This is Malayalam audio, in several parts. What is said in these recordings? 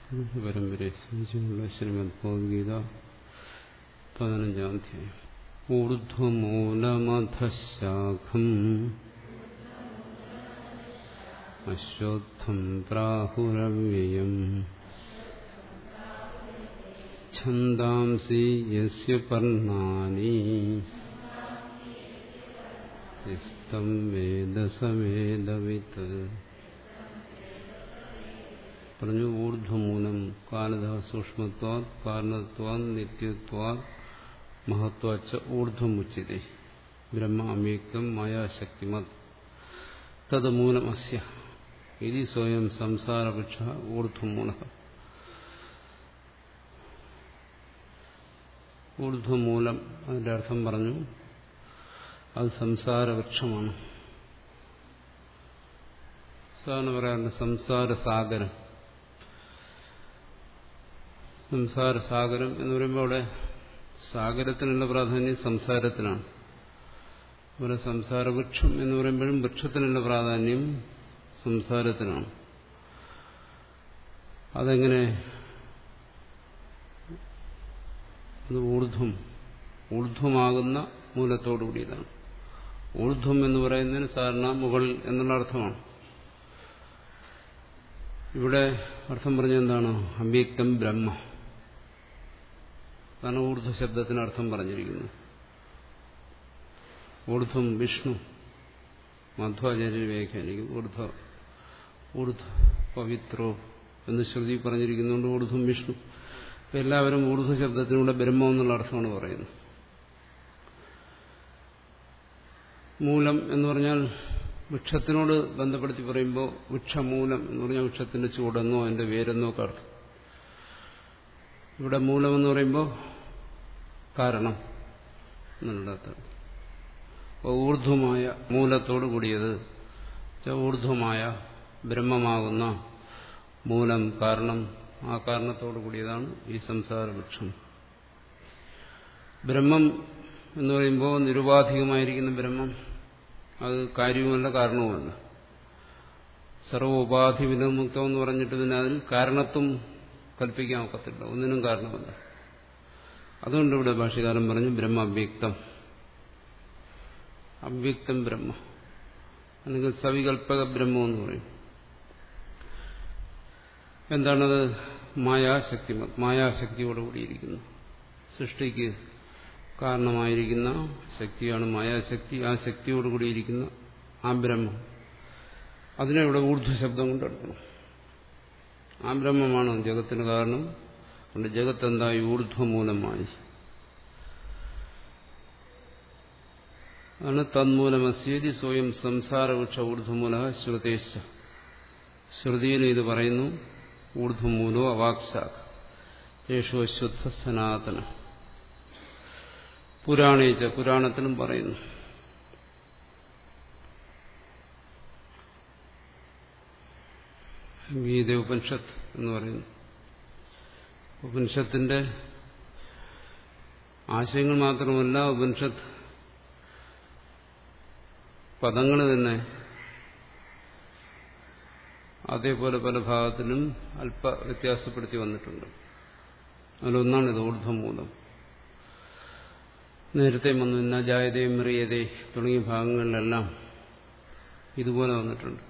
പരമ്പരയെ സ്മരിച്ചുള്ള ശ്രീമദ് ഭഗവത്ഗീത പതിനഞ്ചാം അധ്യായം ഊർധ്വമൂലമധശാഖം അശ്വത്ഥം പ്രാഹുരവ്യയം ഛന്ദാംസി യസ്യ പർണാനി യസ്തം വേദ സവേദവിത്ത് പറഞ്ഞു ഊർധ്വമൂലം കാലത സൂക്ഷ്മത്വാത് കാരണത്വാത് നിത്യത്വാത് മഹത്വാച്ച ഊർധ്വമുച്ചിതേ ബ്രഹ്മ അമേക്തം മായാശക്തിമത് തത് മൂലമസ്യ ഇതി സ്വയം സംസാരവൃക്ഷ ഊർധ്വമൂല ഊർധ്വമൂലം അതിന്റെ അർത്ഥം പറഞ്ഞു അത് സംസാരവൃക്ഷമാണ് സാധാരണ പറയാറുണ്ട് സംസാരസാഗരം സംസാരസാഗരം എന്ന് പറയുമ്പോൾ അവിടെ സാഗരത്തിനുള്ള പ്രാധാന്യം സംസാരത്തിനാണ് അതുപോലെ സംസാരവൃക്ഷം എന്ന് പറയുമ്പോഴും വൃക്ഷത്തിനുള്ള പ്രാധാന്യം സംസാരത്തിനാണ് അതെങ്ങനെ അത് ഊർധ്വം ഊർധ്വമാകുന്ന മൂലത്തോടു കൂടിയതാണ് ഊർധ്വം എന്ന് പറയുന്നതിന് സാധാരണ മുകളിൽ എന്നുള്ള അർത്ഥമാണ് ഇവിടെ അർത്ഥം പറഞ്ഞ എന്താണ് അവ്യക്തം ബ്രഹ്മ അതാണ് ഊർധ്വ ശബ്ദത്തിന് അർത്ഥം പറഞ്ഞിരിക്കുന്നത് ഊർധ്വം വിഷ്ണു മധ്വാചാര്യ വ്യാഖ്യാനിക്കും ഊർധ്വ ഊർധ്വ പവിത്രോ എന്ന് ശ്രുതി പറഞ്ഞിരിക്കുന്നുണ്ട് ഊർധ്വം വിഷ്ണു എല്ലാവരും ഊർധ്വ ശബ്ദത്തിലൂടെ ബ്രഹ്മം എന്നുള്ള അർത്ഥമാണ് പറയുന്നത് മൂലം എന്ന് പറഞ്ഞാൽ വൃക്ഷത്തിനോട് ബന്ധപ്പെടുത്തി പറയുമ്പോൾ വൃക്ഷമൂലം എന്ന് പറഞ്ഞാൽ വൃക്ഷത്തിന്റെ ചൂടെന്നോ അതിന്റെ വേരെന്നോ ഒക്കെ അർത്ഥം ഇവിടെ മൂലം എന്ന് പറയുമ്പോൾ കാരണം എന്നുള്ള അർത്ഥം ഊർധ്വമായ മൂലത്തോട് കൂടിയത് ഊർധ്വമായ ബ്രഹ്മമാകുന്ന മൂലം കാരണം ആ കാരണത്തോട് കൂടിയതാണ് ഈ സംസാര വൃക്ഷം ബ്രഹ്മം എന്ന് പറയുമ്പോൾ നിരുപാധികമായിരിക്കുന്ന ബ്രഹ്മം അത് കാര്യവുമല്ല കാരണവുമല്ല സർവോപാധി വിനമുക്തം എന്ന് പറഞ്ഞിട്ട് പിന്നെ അതിൽ കാരണത്വം കൽപ്പിക്കാൻ ഒക്കത്തില്ല ഒന്നിനും കാരണമല്ല അതുകൊണ്ട് ഇവിടെ ഭാഷകാരൻ പറഞ്ഞു ബ്രഹ്മ അവ്യക്തം അവ്യക്തം ബ്രഹ്മ അല്ലെങ്കിൽ സവികൽപ്പക ബ്രഹ്മം എന്ന് പറയും എന്താണത് മായാശക്തി മായാശക്തിയോട് കൂടിയിരിക്കുന്നു സൃഷ്ടിക്ക് കാരണമായിരിക്കുന്ന ശക്തിയാണ് മായാശക്തി ആ ശക്തിയോട് കൂടിയിരിക്കുന്ന ആ ബ്രഹ്മം അതിനെ ഇവിടെ ഊർധ്വ ശബ്ദം കൊണ്ടെടുക്കണം ആ ബ്രഹ്മമാണ് ജഗത്തിന് കാരണം അതുകൊണ്ട് ജഗത്ത് എന്തായി ഊർധ്വമൂലമായി ആണ് തന്മൂലമസ്യേതി സ്വയം സംസാരവൃക്ഷ ഊർധ്വമൂല ശ്രുതേശ ശ്രുതിയിൽ ഇത് പറയുന്നു ഊർധ്വമൂലോ അവാക്ശാഖ യേശോ ശുദ്ധ സനാതന പുരാണേച്ച പുരാണത്തിലും പറയുന്നു ഗീത ഉപനിഷത്ത് എന്ന് പറയുന്നു ഉപനിഷത്തിന്റെ ആശയങ്ങൾ മാത്രമല്ല ഉപനിഷത്ത് പദങ്ങൾ തന്നെ അതേപോലെ പല ഭാഗത്തിലും അല്പ വ്യത്യാസപ്പെടുത്തി വന്നിട്ടുണ്ട് അതിലൊന്നാണ് ഇത് ഊർധ്വമൂലം നേരത്തെ വന്നു ഇന്ന ജായതേ മെറിയതേ തുടങ്ങിയ ഭാഗങ്ങളിലെല്ലാം ഇതുപോലെ വന്നിട്ടുണ്ട്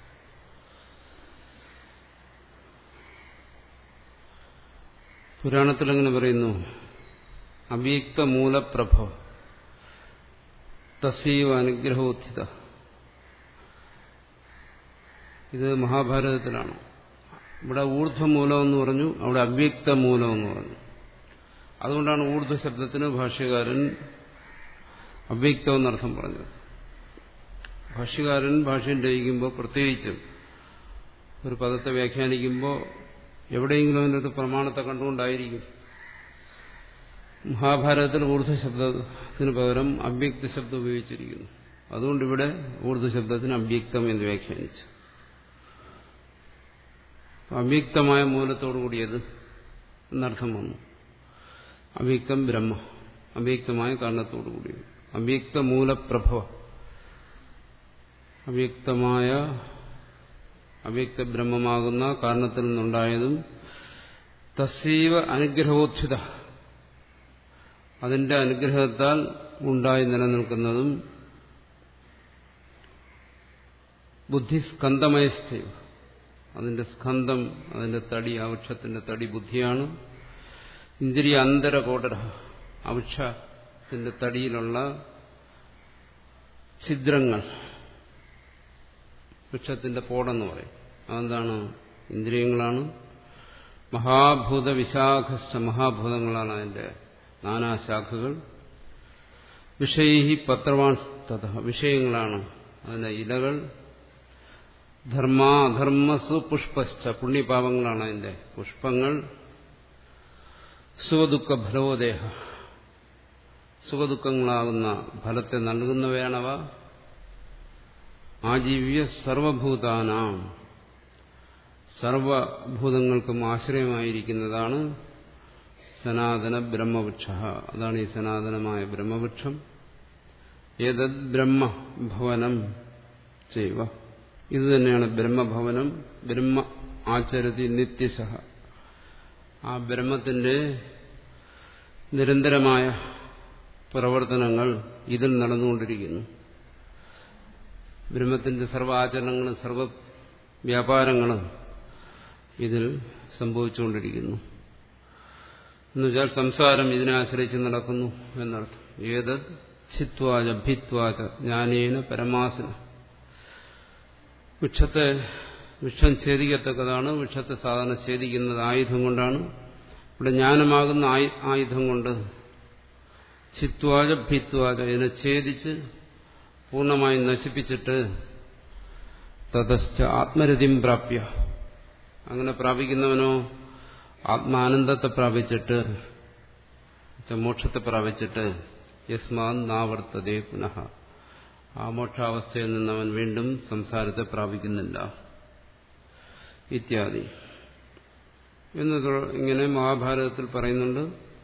പുരാണത്തിൽ എങ്ങനെ പറയുന്നു അവ്യക്ത മൂലപ്രഭ തസീവ അനുഗ്രഹോത്ഥിത ഇത് മഹാഭാരതത്തിലാണ് ഇവിടെ ഊർധ്വമൂലം എന്ന് പറഞ്ഞു അവിടെ അവ്യക്ത മൂലം എന്ന് പറഞ്ഞു അതുകൊണ്ടാണ് ഊർധ്വ ശബ്ദത്തിന് ഭാഷ്യകാരൻ അവ്യക്തം എന്നർത്ഥം പറഞ്ഞത് ഭാഷ്യകാരൻ ഭാഷ്യം രചിക്കുമ്പോൾ പ്രത്യേകിച്ചും ഒരു പദത്തെ വ്യാഖ്യാനിക്കുമ്പോൾ എവിടെയെങ്കിലും അതിനൊരു പ്രമാണത്തെ കണ്ടുകൊണ്ടായിരിക്കും മഹാഭാരതത്തിൽ ഊർധ്വ ശബ്ദത്തിന് പകരം അവ്യക്ത ശബ്ദം ഉപയോഗിച്ചിരിക്കുന്നു അതുകൊണ്ട് ഇവിടെ ഊർധ്വ ശബ്ദത്തിന് അവ്യക്തം എന്ന് വ്യാഖ്യാനിച്ചു അവ്യക്തമായ മൂലത്തോടു കൂടിയത് എന്നർത്ഥം വന്നു അവ്യക്തം ബ്രഹ്മ അവ്യക്തമായ കാരണത്തോടു കൂടിയത് അവ്യക്ത മൂലപ്രഭവ അവ്യക്തമായ അവ്യക്ത ബ്രഹ്മമാകുന്ന കാരണത്തിൽ നിന്നുണ്ടായതും തസ്സീവ അനുഗ്രഹോത്ഥിത അതിന്റെ അനുഗ്രഹത്താൽ ഉണ്ടായി നിലനിൽക്കുന്നതും ബുദ്ധിസ്കന്ധമയസ്ഥൈവ അതിന്റെ സ്കന്ധം അതിന്റെ തടി ആ വൃക്ഷത്തിന്റെ തടി ബുദ്ധിയാണ് ഇന്ദ്രിയ അന്തരകോടര ആ വൃക്ഷത്തിന്റെ തടിയിലുള്ള ഛിദ്രങ്ങൾ വൃക്ഷത്തിന്റെ പോടെന്ന് പറയും അതെന്താണ് ഇന്ദ്രിയങ്ങളാണ് മഹാഭൂത വിശാഖസ്ഥ മഹാഭൂതങ്ങളാണ് അതിന്റെ നാനാശാഖകൾ വിഷയി പത്രവാൻ തഥ വിഷയങ്ങളാണ് അതിന്റെ ഇലകൾ ധർമ്മ അധർമ്മ സുപുഷ്പശ്ച പുണ്യപാപങ്ങളാണ് അതിന്റെ പുഷ്പങ്ങൾ സുഖദുഃഖ ഫലോദേഹ സുഖദുഃഖങ്ങളാകുന്ന ഫലത്തെ നൽകുന്നവയാണവ ആജീവ്യ സർവഭൂതാനാം സർവഭൂതങ്ങൾക്കും ആശ്രയമായിരിക്കുന്നതാണ് സനാതന ബ്രഹ്മവൃക്ഷ അതാണ് ഈ സനാതനമായ ബ്രഹ്മവൃക്ഷം ഏതത് ബ്രഹ്മഭവനം ചെയ്യുക ഇത് തന്നെയാണ് ബ്രഹ്മഭവനം ബ്രഹ്മ ആചരതി നിത്യശ ആ ബ്രഹ്മത്തിന്റെ നിരന്തരമായ പ്രവർത്തനങ്ങൾ ഇതിൽ നടന്നുകൊണ്ടിരിക്കുന്നു ബ്രഹ്മത്തിന്റെ സർവ്വ ആചരണങ്ങളും സർവ വ്യാപാരങ്ങളും ഇതിൽ സംഭവിച്ചുകൊണ്ടിരിക്കുന്നു എന്നുവെച്ചാൽ സംസാരം ഇതിനെ ആശ്രയിച്ച് നടക്കുന്നു എന്നർത്ഥം ഏതത് ചിത്വാച ഭിത്വാച ജ്ഞാനേന പരമാസന വൃക്ഷത്തെ വൃക്ഷം ഛേദിക്കത്തക്കതാണ് വൃക്ഷത്തെ സാധാരണ ഛേദിക്കുന്നത് ആയുധം കൊണ്ടാണ് ഇവിടെ ജ്ഞാനമാകുന്ന ആയുധം കൊണ്ട് ചിത്വാച ഭിത്വാച ഇതിനെ ഛേദിച്ച് പൂർണ്ണമായി നശിപ്പിച്ചിട്ട് തതശ്ച ആത്മരതിം പ്രാപ്യ അങ്ങനെ പ്രാപിക്കുന്നവനോ ആത്മാനന്ദത്തെ പ്രാപിച്ചിട്ട് മോക്ഷത്തെ പ്രാപിച്ചിട്ട് യസ്മാൻ നാവർത്തതേ പുനഃ ആ മോക്ഷാവസ്ഥയിൽ നിന്നവൻ വീണ്ടും സംസാരത്തെ പ്രാപിക്കുന്നില്ല ഇത്യാദി എന്ന് ഇങ്ങനെ മഹാഭാരതത്തിൽ പറയുന്നുണ്ട്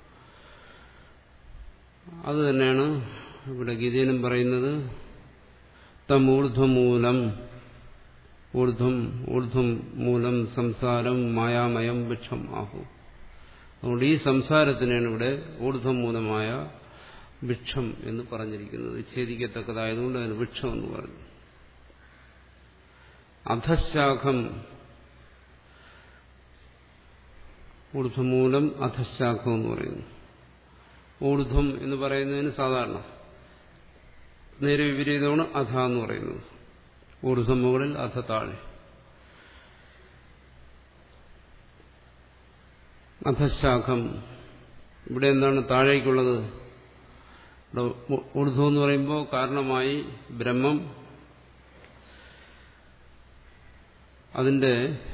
അത് തന്നെയാണ് ഇവിടെ ഗീതയിലും പറയുന്നത് തമൂർധ്വമൂലം ഊർധ്വം ഊർധ്വം മൂലം സംസാരം മായാമയം വൃക്ഷം ആഹു അതുകൊണ്ട് ഈ സംസാരത്തിനാണ് ഇവിടെ ഊർധ്വം മൂലമായ വൃക്ഷം എന്ന് പറഞ്ഞിരിക്കുന്നത് ഛേദിക്കത്തക്കതായതുകൊണ്ട് അതിന് വൃക്ഷം എന്ന് പറഞ്ഞു അധശാഖം ഊർധ്വമൂലം അധശാഖം എന്ന് പറയുന്നു ഊർധ്വം എന്ന് പറയുന്നതിന് സാധാരണ നേരെ വിപരീതമാണ് അധ എന്ന് പറയുന്നത് ഊർധ്വം മുകളിൽ അധ താഴെ അധശാഖം ഇവിടെ എന്താണ് താഴേക്കുള്ളത് ഇവിടെ ഊർധ്വം എന്ന് പറയുമ്പോൾ കാരണമായി ബ്രഹ്മം അതിന്റെ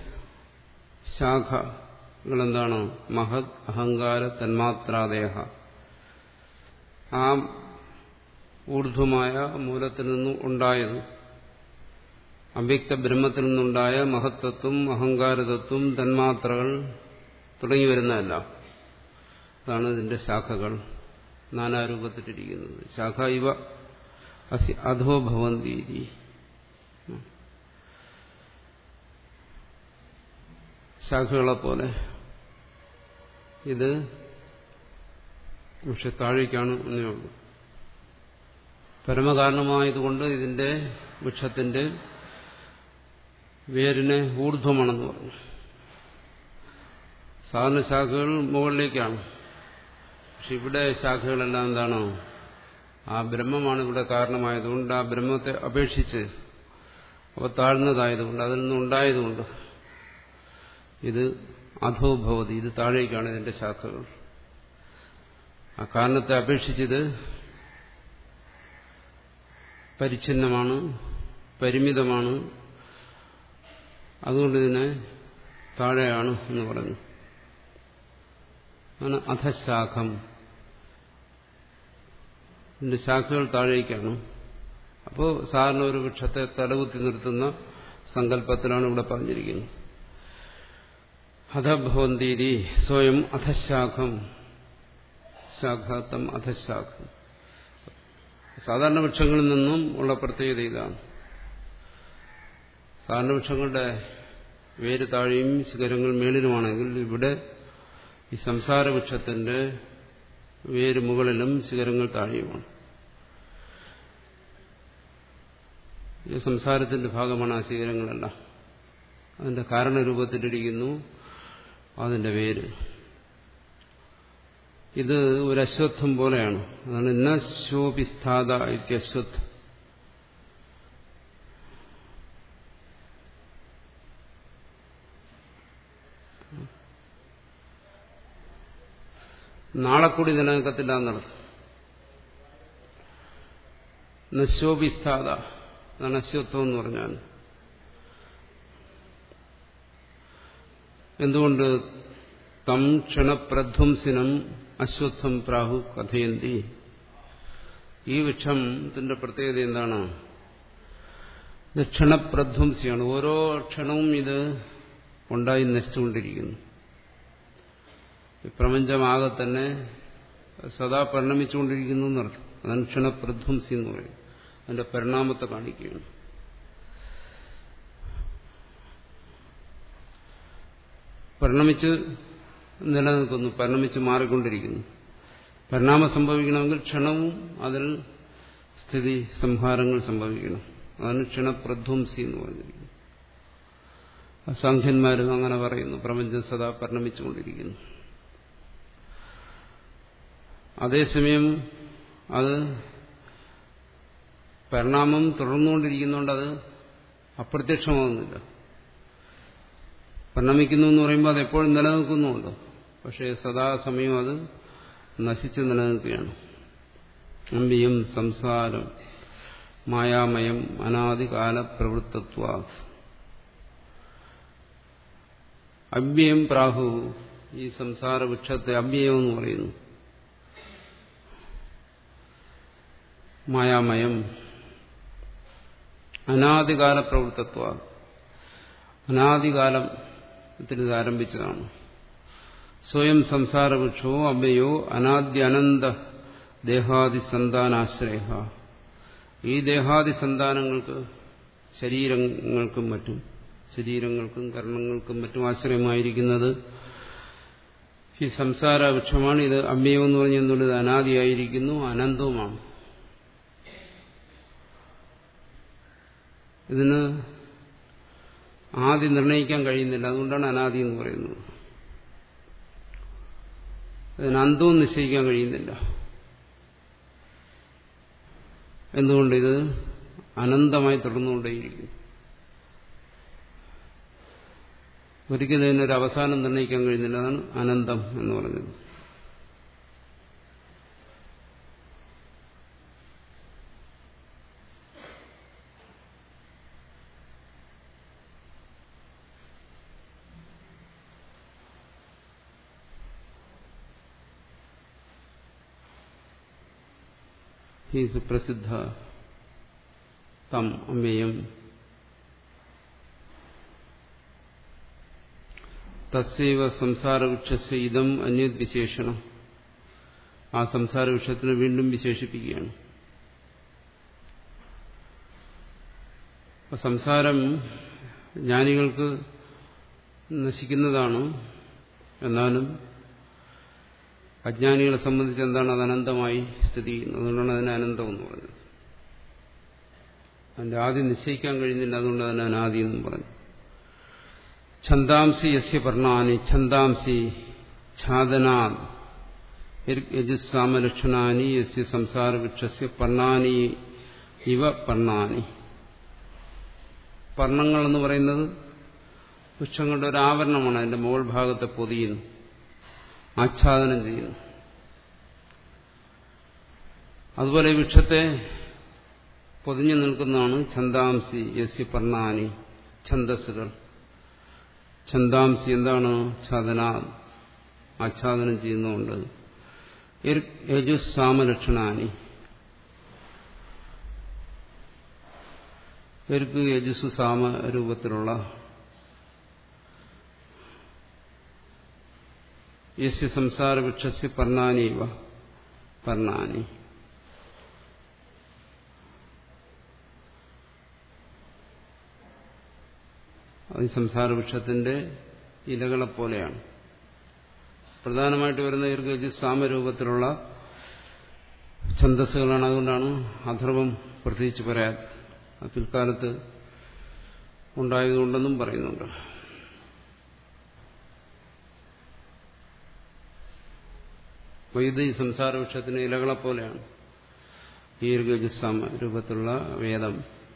ശാഖകളെന്താണ് മഹത് അഹങ്കാര തന്മാത്രാദേഹ ആ ഊർധ്വമായ മൂലത്തിൽ നിന്നും ഉണ്ടായത് അവ്യക്ത ബ്രഹ്മത്തിൽ നിന്നുണ്ടായ മഹത്വത്വം അഹങ്കാരതത്വം തന്മാത്രകൾ തുടങ്ങി വരുന്നതല്ല അതാണ് ഇതിന്റെ ശാഖകൾ നാനാരൂപത്തിലിരിക്കുന്നത് ശാഖ ഇവ അസി അധോ ഭവന്തീതി ശാഖകളെ പോലെ ഇത് പക്ഷെ താഴേക്കാണ് എന്നേ ഉള്ളൂ പരമകാരണമായതുകൊണ്ട് ഇതിന്റെ വൃക്ഷത്തിന്റെ വേരിനെ ഊർധ്വമാണെന്ന് പറഞ്ഞു സാധാരണ ശാഖകൾ മുകളിലേക്കാണ് പക്ഷെ ഇവിടെ ശാഖകളെല്ലാം എന്താണ് ആ ബ്രഹ്മമാണ് ഇവിടെ കാരണമായതുകൊണ്ട് ആ ബ്രഹ്മത്തെ അപേക്ഷിച്ച് അവ താഴ്ന്നതായതുകൊണ്ട് അതിൽ നിന്നുണ്ടായതുകൊണ്ട് ഇത് അധോഭവതി ഇത് താഴേക്കാണ് ഇതിന്റെ ശാഖകൾ ആ കാരണത്തെ അപേക്ഷിച്ചത് പരിച്ഛിന്നമാണ് പരിമിതമാണ് അതുകൊണ്ട് ഇതിനെ താഴെയാണ് എന്ന് പറഞ്ഞു ആണ് അധശാഖം ഇതിന്റെ ശാഖകൾ താഴേക്കാണ് അപ്പോൾ സാധാരണ ഒരു വൃക്ഷത്തെ തടകുത്തി നിർത്തുന്ന സങ്കല്പത്തിലാണ് ഇവിടെ പറഞ്ഞിരിക്കുന്നത് അധഭവന്തീരി സ്വയം അധശാഖം ശാഖാത്തം അധശാഖം സാധാരണ വൃക്ഷങ്ങളിൽ നിന്നും ഉള്ള പ്രത്യേകത ഇതാണ് സാധാരണ വൃക്ഷങ്ങളുടെ വേര് താഴെയും ശിഖരങ്ങൾ മേളിലുമാണെങ്കിൽ ഇവിടെ ഈ സംസാരവൃക്ഷത്തിന്റെ വേര് മുകളിലും ശിഖരങ്ങൾ താഴെയുമാണ് ഈ സംസാരത്തിന്റെ ഭാഗമാണ് ആ ശിഖരങ്ങളെല്ലാം അതിന്റെ കാരണരൂപത്തിലിരിക്കുന്നു അതിന്റെ വേര് ഇത് ഒരു അശ്വത്ഥം പോലെയാണ് അതാണ് നശോപിസ്ഥാത ഇത്യശ്വത്ഥ നാളെ കൂടി നിലനിൽക്കത്തില്ല എന്നർത്ഥം നശോപിസ്ഥാത അതാണ് അശ്വത്വം എന്ന് പറഞ്ഞാൽ എന്തുകൊണ്ട് തം ക്ഷണപ്രധ്വംസിനം അശ്വത്ഥം പ്രാഹു കഥയന്തി ഈ വൃക്ഷത്തിന്റെ പ്രത്യേകത എന്താണ് ഇത് ക്ഷണപ്രധ്വംസിയാണ് ഓരോ ക്ഷണവും ഇത് ഉണ്ടായി നശിച്ചുകൊണ്ടിരിക്കുന്നു ഈ പ്രപഞ്ചമാകെ തന്നെ സദാ പരിണമിച്ചുകൊണ്ടിരിക്കുന്നു എന്നർത്ഥം അതാണ് ക്ഷണപ്രധ്വംസി എന്ന് പറയും അതിന്റെ പരിണാമത്തെ കാണിക്കുകയാണ് പരിണമിച്ച് നിലനിൽക്കുന്നു പരിണമിച്ച് മാറിക്കൊണ്ടിരിക്കുന്നു പരിണാമം സംഭവിക്കണമെങ്കിൽ ക്ഷണവും അതിൽ സ്ഥിതി സംഹാരങ്ങൾ സംഭവിക്കണം അതാണ് ക്ഷണപ്രധ്വംസി എന്ന് പറഞ്ഞിരിക്കുന്നത് അസാഖ്യന്മാരും അങ്ങനെ പറയുന്നു പ്രപഞ്ചം സദാ പരിണമിച്ചുകൊണ്ടിരിക്കുന്നു അതേസമയം അത് പരിണാമം തുടർന്നുകൊണ്ടിരിക്കുന്നതുകൊണ്ട് അത് അപ്രത്യക്ഷമാകുന്നില്ല പരിണമിക്കുന്നു എന്ന് പറയുമ്പോൾ അത് എപ്പോഴും നിലനിൽക്കുന്നുണ്ട് പക്ഷേ സദാസമയം അത് നശിച്ചു നിലനിൽക്കുകയാണ് അമ്പിയും സംസാരം മായാമയം അനാദികാല പ്രവൃത്തത്വ അഭ്യം പ്രാഹു ഈ സംസാര വൃക്ഷത്തെ അഭ്യം എന്ന് പറയുന്നു മായാമയം അനാദികാല പ്രവൃത്തത്വ അനാദികാലത്തിൽ ഇത് ആരംഭിച്ചതാണ് സ്വയം സംസാരവൃക്ഷോ അഭയോ അനാദ്യനന്ത ദേഹാദി സന്താനാശ്രയ ഈ ദേഹാദി സന്താനങ്ങൾക്ക് ശരീരങ്ങൾക്കും മറ്റും ശരീരങ്ങൾക്കും കർണങ്ങൾക്കും മറ്റും ആശ്രയമായിരിക്കുന്നത് ഈ സംസാര വൃക്ഷമാണ് ഇത് അമ്മയോ എന്ന് പറഞ്ഞെന്നുള്ളത് അനാദിയായിരിക്കുന്നു അനന്തവുമാണ് ഇതിന് ആദി നിർണയിക്കാൻ കഴിയുന്നില്ല അതുകൊണ്ടാണ് അനാദി എന്ന് പറയുന്നത് അതിന് അന്തവും നിശ്ചയിക്കാൻ കഴിയുന്നില്ല എന്തുകൊണ്ട് ഇത് അനന്തമായി തുടർന്നുകൊണ്ടേയിരിക്കും ഒരിക്കലും ഇതിനൊരു അവസാനം നിർണ്ണയിക്കാൻ കഴിയുന്നില്ല അതാണ് അനന്തം എന്ന് പറഞ്ഞത് ഈ സുപ്രസിദ്ധ തം അമ്മയും തസ്സൈവ സംസാരവൃക്ഷസ് ഇതം അന്യത് വിശേഷണം ആ സംസാരവൃക്ഷത്തിന് വീണ്ടും വിശേഷിപ്പിക്കുകയാണ് അപ്പൊ സംസാരം ജ്ഞാനികൾക്ക് നശിക്കുന്നതാണ് എന്നാലും അജ്ഞാനികളെ സംബന്ധിച്ച് എന്താണ് അത് അനന്തമായി സ്ഥിതി ചെയ്യുന്നത് അതുകൊണ്ടാണ് അതിനെ അനന്തം എന്ന് പറഞ്ഞത് അതിന്റെ ആദ്യം നിശ്ചയിക്കാൻ കഴിയുന്നില്ല അതുകൊണ്ട് അതിനെ അനാദി എന്നും പറഞ്ഞു ഛന്ദാംസി യസ്യ പർണാനി ഛന്ദാംസി ഛാദനാ യജുസാമലക്ഷണാനി യസ്യ സംസാരവൃക്ഷസ്യ പർണാനി ഇവ പർണാനി പർണങ്ങൾ എന്ന് പറയുന്നത് വൃക്ഷങ്ങളുടെ ഒരു ആവരണമാണ് അതിന്റെ മുകൾ ഭാഗത്തെ പൊതിയുന്നു ആച്ഛാദനം ചെയ്യുന്നു അതുപോലെ ഈ വൃക്ഷത്തെ പൊതിഞ്ഞു നിൽക്കുന്നതാണ് ഛന്ദാംസി യസ്യ പർണാനി ഛന്ദസ്സുകൾ ഛന്ദാംസി എന്താണ് ഛാദന ആച്ഛാദനം ചെയ്യുന്നുണ്ട് യജുസാമലക്ഷണാനി ഇവർക്ക് യജുസ് സാമ രൂപത്തിലുള്ള യസ്യ സംസാര വൃക്ഷസ്യ പർണാനീവ പർണാനി അത് സംസാര വൃക്ഷത്തിന്റെ ഇലകളെപ്പോലെയാണ് പ്രധാനമായിട്ട് വരുന്ന ദീർഘജി സാമരൂപത്തിലുള്ള ഛന്തസ്സുകളാണ് അതുകൊണ്ടാണ് അഥർവം പ്രത്യേകിച്ച് പറയാൻ പിൽക്കാലത്ത് ഉണ്ടായതുകൊണ്ടെന്നും പറയുന്നുണ്ട് വൈദ്യ സംസാര വൃക്ഷത്തിന് ഇലകളെ പോലെയാണ് ദീർഘജുസാമ രൂപത്തിലുള്ള വേദം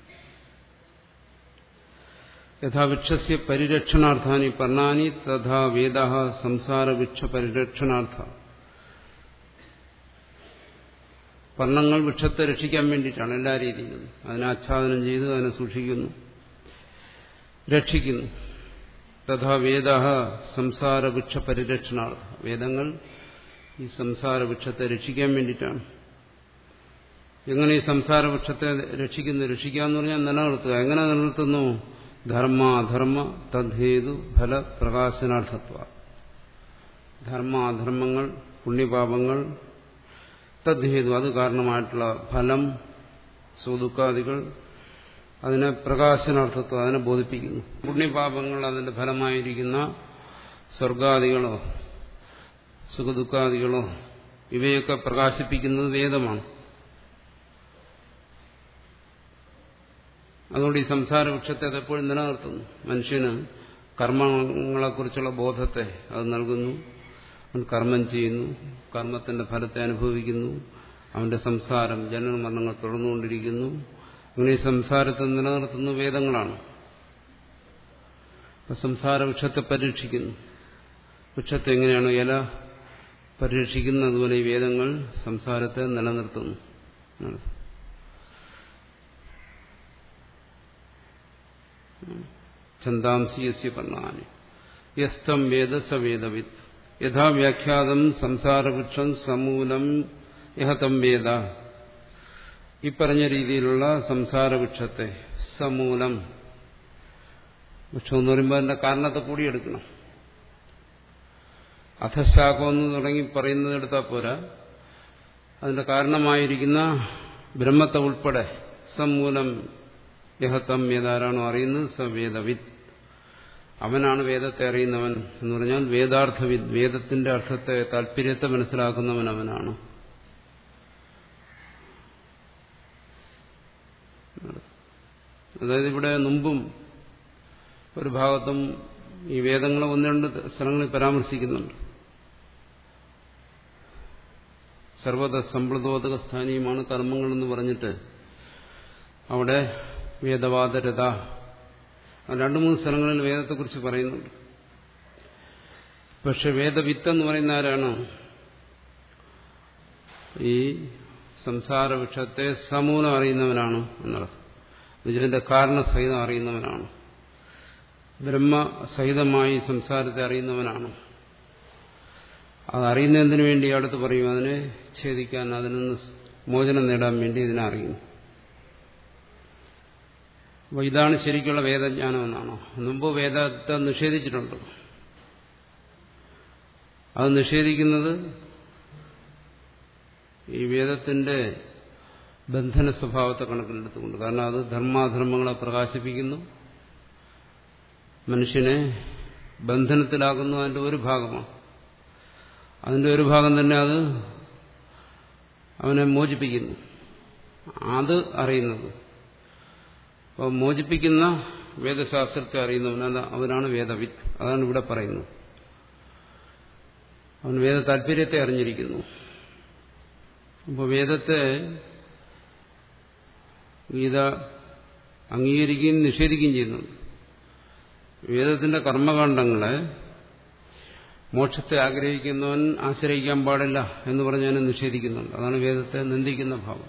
യഥാ വൃക്ഷസ്യ പരിരക്ഷണാർത്ഥാനി പർണാനി തഥാ വേദ സംസാര വൃക്ഷ പരിരക്ഷണാർത്ഥ പർണങ്ങൾ വൃക്ഷത്തെ രക്ഷിക്കാൻ വേണ്ടിയിട്ടാണ് എല്ലാ രീതിയിലും അതിനെ ആച്ഛാദനം ചെയ്ത് അതിനെ സൂക്ഷിക്കുന്നു രക്ഷിക്കുന്നു തഥാ വേദ സംസാര വൃക്ഷ പരിരക്ഷണാർത്ഥ വേദങ്ങൾ ഈ സംസാര വൃക്ഷത്തെ രക്ഷിക്കാൻ വേണ്ടിയിട്ടാണ് എങ്ങനെ ഈ സംസാര വൃക്ഷത്തെ രക്ഷിക്കുന്നു രക്ഷിക്കുക എന്ന് പറഞ്ഞാൽ നിലനിർത്തുക എങ്ങനെ നിലനിർത്തുന്നു ധർമ്മ അധർമ്മ തദ്ഹേതു ഫല പ്രകാശനാർത്ഥത്വ ധർമ്മ അധർമ്മങ്ങൾ പുണ്യപാപങ്ങൾ തദ്ഹേതു അത് കാരണമായിട്ടുള്ള ഫലം സുദുഃഖാദികൾ അതിനെ പ്രകാശനാർത്ഥത്വം അതിനെ ബോധിപ്പിക്കുന്നു പുണ്യപാപങ്ങൾ അതിന്റെ ഫലമായിരിക്കുന്ന സ്വർഗാദികളോ സുഖദുഃഖാദികളോ ഇവയൊക്കെ പ്രകാശിപ്പിക്കുന്നത് വേദമാണ് അതുകൊണ്ട് ഈ സംസാര വൃക്ഷത്തെ അതെപ്പോഴും നിലനിർത്തുന്നു മനുഷ്യന് കർമ്മങ്ങളെക്കുറിച്ചുള്ള ബോധത്തെ അത് നൽകുന്നു അവൻ കർമ്മം ചെയ്യുന്നു കർമ്മത്തിന്റെ ഫലത്തെ അനുഭവിക്കുന്നു അവന്റെ സംസാരം ജനന മരണങ്ങൾ തുടർന്നുകൊണ്ടിരിക്കുന്നു അങ്ങനെ ഈ സംസാരത്തെ നിലനിർത്തുന്ന വേദങ്ങളാണ് സംസാര വൃക്ഷത്തെ പരീക്ഷിക്കുന്നു വൃക്ഷത്തെ എങ്ങനെയാണ് ഇല പരിരക്ഷിക്കുന്ന അതുപോലെ ഈ വേദങ്ങൾ സംസാരത്തെ നിലനിർത്തുന്നു ഛന്ദാംസിയസ്യ പർണാനി യസ്തം വേദ സവേദവിത് യഥാ വ്യാഖ്യാതം സംസാരവൃക്ഷം സമൂലം യഹതം വേദ ഈ പറഞ്ഞ രീതിയിലുള്ള സംസാരവൃക്ഷത്തെ സമൂലം വൃക്ഷം എന്ന് പറയുമ്പോൾ അതിന്റെ കാരണത്തെ കൂടി എടുക്കണം അധശാഖമെന്ന് തുടങ്ങി പറയുന്നത് എടുത്താൽ പോരാ അതിന്റെ കാരണമായിരിക്കുന്ന ബ്രഹ്മത്തെ ഉൾപ്പെടെ സമൂലം യഹത്തം ഏതാരാണോ അറിയുന്നത് സ വേദവിത് അവനാണ് വേദത്തെ അറിയുന്നവൻ എന്ന് പറഞ്ഞാൽ വേദാർത്ഥവിത് വേദത്തിന്റെ അർത്ഥത്തെ താല്പര്യത്തെ മനസ്സിലാക്കുന്നവൻ അവനാണ് അതായത് ഇവിടെ മുമ്പും ഒരു ഭാഗത്തും ഈ വേദങ്ങളെ ഒന്ന് രണ്ട് സ്ഥലങ്ങളിൽ പരാമർശിക്കുന്നുണ്ട് സർവത സമ്പ്രദോതക സ്ഥാനീയമാണ് കർമ്മങ്ങളെന്ന് പറഞ്ഞിട്ട് അവിടെ വേദവാദരത രണ്ടു മൂന്ന് സ്ഥലങ്ങളിൽ വേദത്തെക്കുറിച്ച് പറയുന്നുണ്ട് പക്ഷെ വേദവിത്ത് എന്ന് പറയുന്ന ആരാണ് ഈ സംസാര വൃക്ഷത്തെ സമൂലം അറിയുന്നവനാണ് എന്നുള്ളത് ഇതിന്റെ കാരണസഹിതം അറിയുന്നവനാണ് ബ്രഹ്മസഹിതമായി സംസാരത്തെ അറിയുന്നവനാണ് അതറിയുന്നതിന് വേണ്ടി അടുത്ത് പറയും അതിനെ ഛേദിക്കാൻ അതിൽ നിന്ന് മോചനം നേടാൻ വേണ്ടി ഇതിനെ അറിയുന്നു അപ്പോൾ ഇതാണ് ശരിക്കുള്ള വേദജ്ഞാനം എന്നാണോ മുമ്പ് വേദത്തെ നിഷേധിച്ചിട്ടുണ്ട് അത് നിഷേധിക്കുന്നത് ഈ വേദത്തിന്റെ ബന്ധന സ്വഭാവത്തെ കണക്കിലെടുത്തുകൊണ്ട് കാരണം അത് ധർമാധർമ്മങ്ങളെ പ്രകാശിപ്പിക്കുന്നു മനുഷ്യനെ ബന്ധനത്തിലാകുന്നു അതിന്റെ ഒരു ഭാഗമാണ് അതിന്റെ ഒരു ഭാഗം തന്നെ അത് അവനെ മോചിപ്പിക്കുന്നു അത് അറിയുന്നത് അപ്പോൾ മോചിപ്പിക്കുന്ന വേദശാസ്ത്രത്തെ അറിയുന്നവൻ അവനാണ് വേദവിത്ത് അതാണ് ഇവിടെ പറയുന്നത് അവൻ വേദ താല്പര്യത്തെ അറിഞ്ഞിരിക്കുന്നു അപ്പോൾ വേദത്തെ ഗീത അംഗീകരിക്കുകയും നിഷേധിക്കുകയും ചെയ്യുന്നുണ്ട് വേദത്തിന്റെ കർമ്മകാണ്ഡങ്ങളെ മോക്ഷത്തെ ആഗ്രഹിക്കുന്നവൻ ആശ്രയിക്കാൻ പാടില്ല എന്ന് പറഞ്ഞ് അതിനെ നിഷേധിക്കുന്നുണ്ട് അതാണ് വേദത്തെ നിന്ദിക്കുന്ന ഭാവം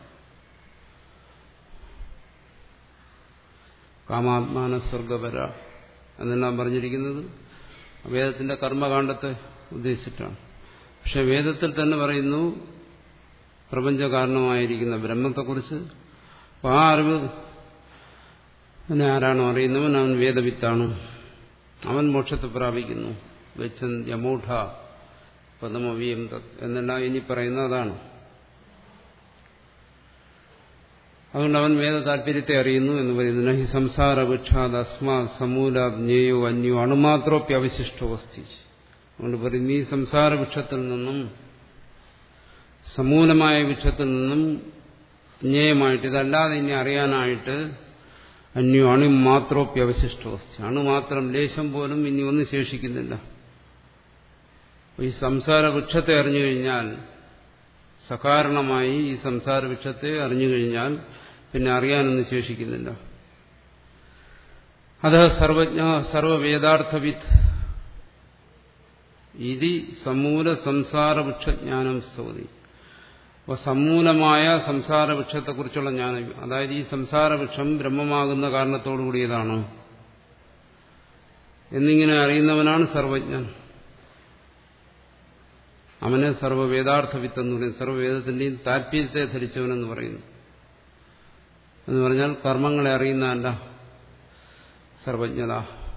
കാമാത്മാന സ്വർഗപര എന്നെല്ലാം പറഞ്ഞിരിക്കുന്നത് വേദത്തിന്റെ കർമ്മകാണ്ഡത്തെ ഉദ്ദേശിച്ചിട്ടാണ് പക്ഷെ വേദത്തിൽ തന്നെ പറയുന്നു പ്രപഞ്ച കാരണമായിരിക്കുന്ന ബ്രഹ്മത്തെക്കുറിച്ച് അപ്പോൾ ആ അറിവ് അവനെ ആരാണോ അറിയുന്നവൻ അവൻ വേദവിത്താണ് അവൻ മോക്ഷത്തെ പ്രാപിക്കുന്നു ഗച്ഛൻ യമൂഢ പദമവിയം എന്നെല്ലാം ഇനി പറയുന്ന അതാണ് അതുകൊണ്ട് അവൻ വേദ താല്പര്യത്തെ അറിയുന്നു എന്ന് പറയുന്നു ഹി സംസാര വൃക്ഷാത് അസ്മാ സമൂല ജ്ഞേയോ അന്യോ അണുമാത്രോപ്യവശിഷ്ടോ അസ്തി അതുകൊണ്ട് പറയും ഈ സംസാര വൃക്ഷത്തിൽ നിന്നും സമൂലമായ വൃക്ഷത്തിൽ നിന്നും ജ്ഞേയമായിട്ട് ഇതല്ലാതെ ഇനി അറിയാനായിട്ട് അന്യോ അണു മാത്രോപ്യവശിഷ്ടോസ്തി അണു മാത്രം ലേശം പോലും ഇനി ഒന്നും ശേഷിക്കുന്നില്ല ഈ സംസാര വൃക്ഷത്തെ അറിഞ്ഞു കഴിഞ്ഞാൽ സകാരണമായി ഈ സംസാര വൃക്ഷത്തെ അറിഞ്ഞു കഴിഞ്ഞാൽ പിന്നെ അറിയാനൊന്നും ശേഷിക്കുന്നില്ല അത് സർവജ്ഞ സർവവേദാർത്ഥവിത്ത് ഇതി സമൂല സംസാര വൃക്ഷജ്ഞാനം സ്തോതി അപ്പോൾ സമൂലമായ സംസാര വൃക്ഷത്തെക്കുറിച്ചുള്ള ജ്ഞാനം അതായത് ഈ സംസാര വൃക്ഷം ബ്രഹ്മമാകുന്ന കാരണത്തോടു കൂടിയതാണ് എന്നിങ്ങനെ അറിയുന്നവനാണ് സർവജ്ഞൻ അവനെ സർവ്വവേദാർത്ഥവിത്ത് എന്ന് പറയും സർവ്വവേദത്തിന്റെയും താല്പര്യത്തെ ധരിച്ചവനെന്ന് പറയുന്നു എന്ന് പറഞ്ഞാൽ കർമ്മങ്ങളെ അറിയുന്നതല്ല സർവജ്ഞത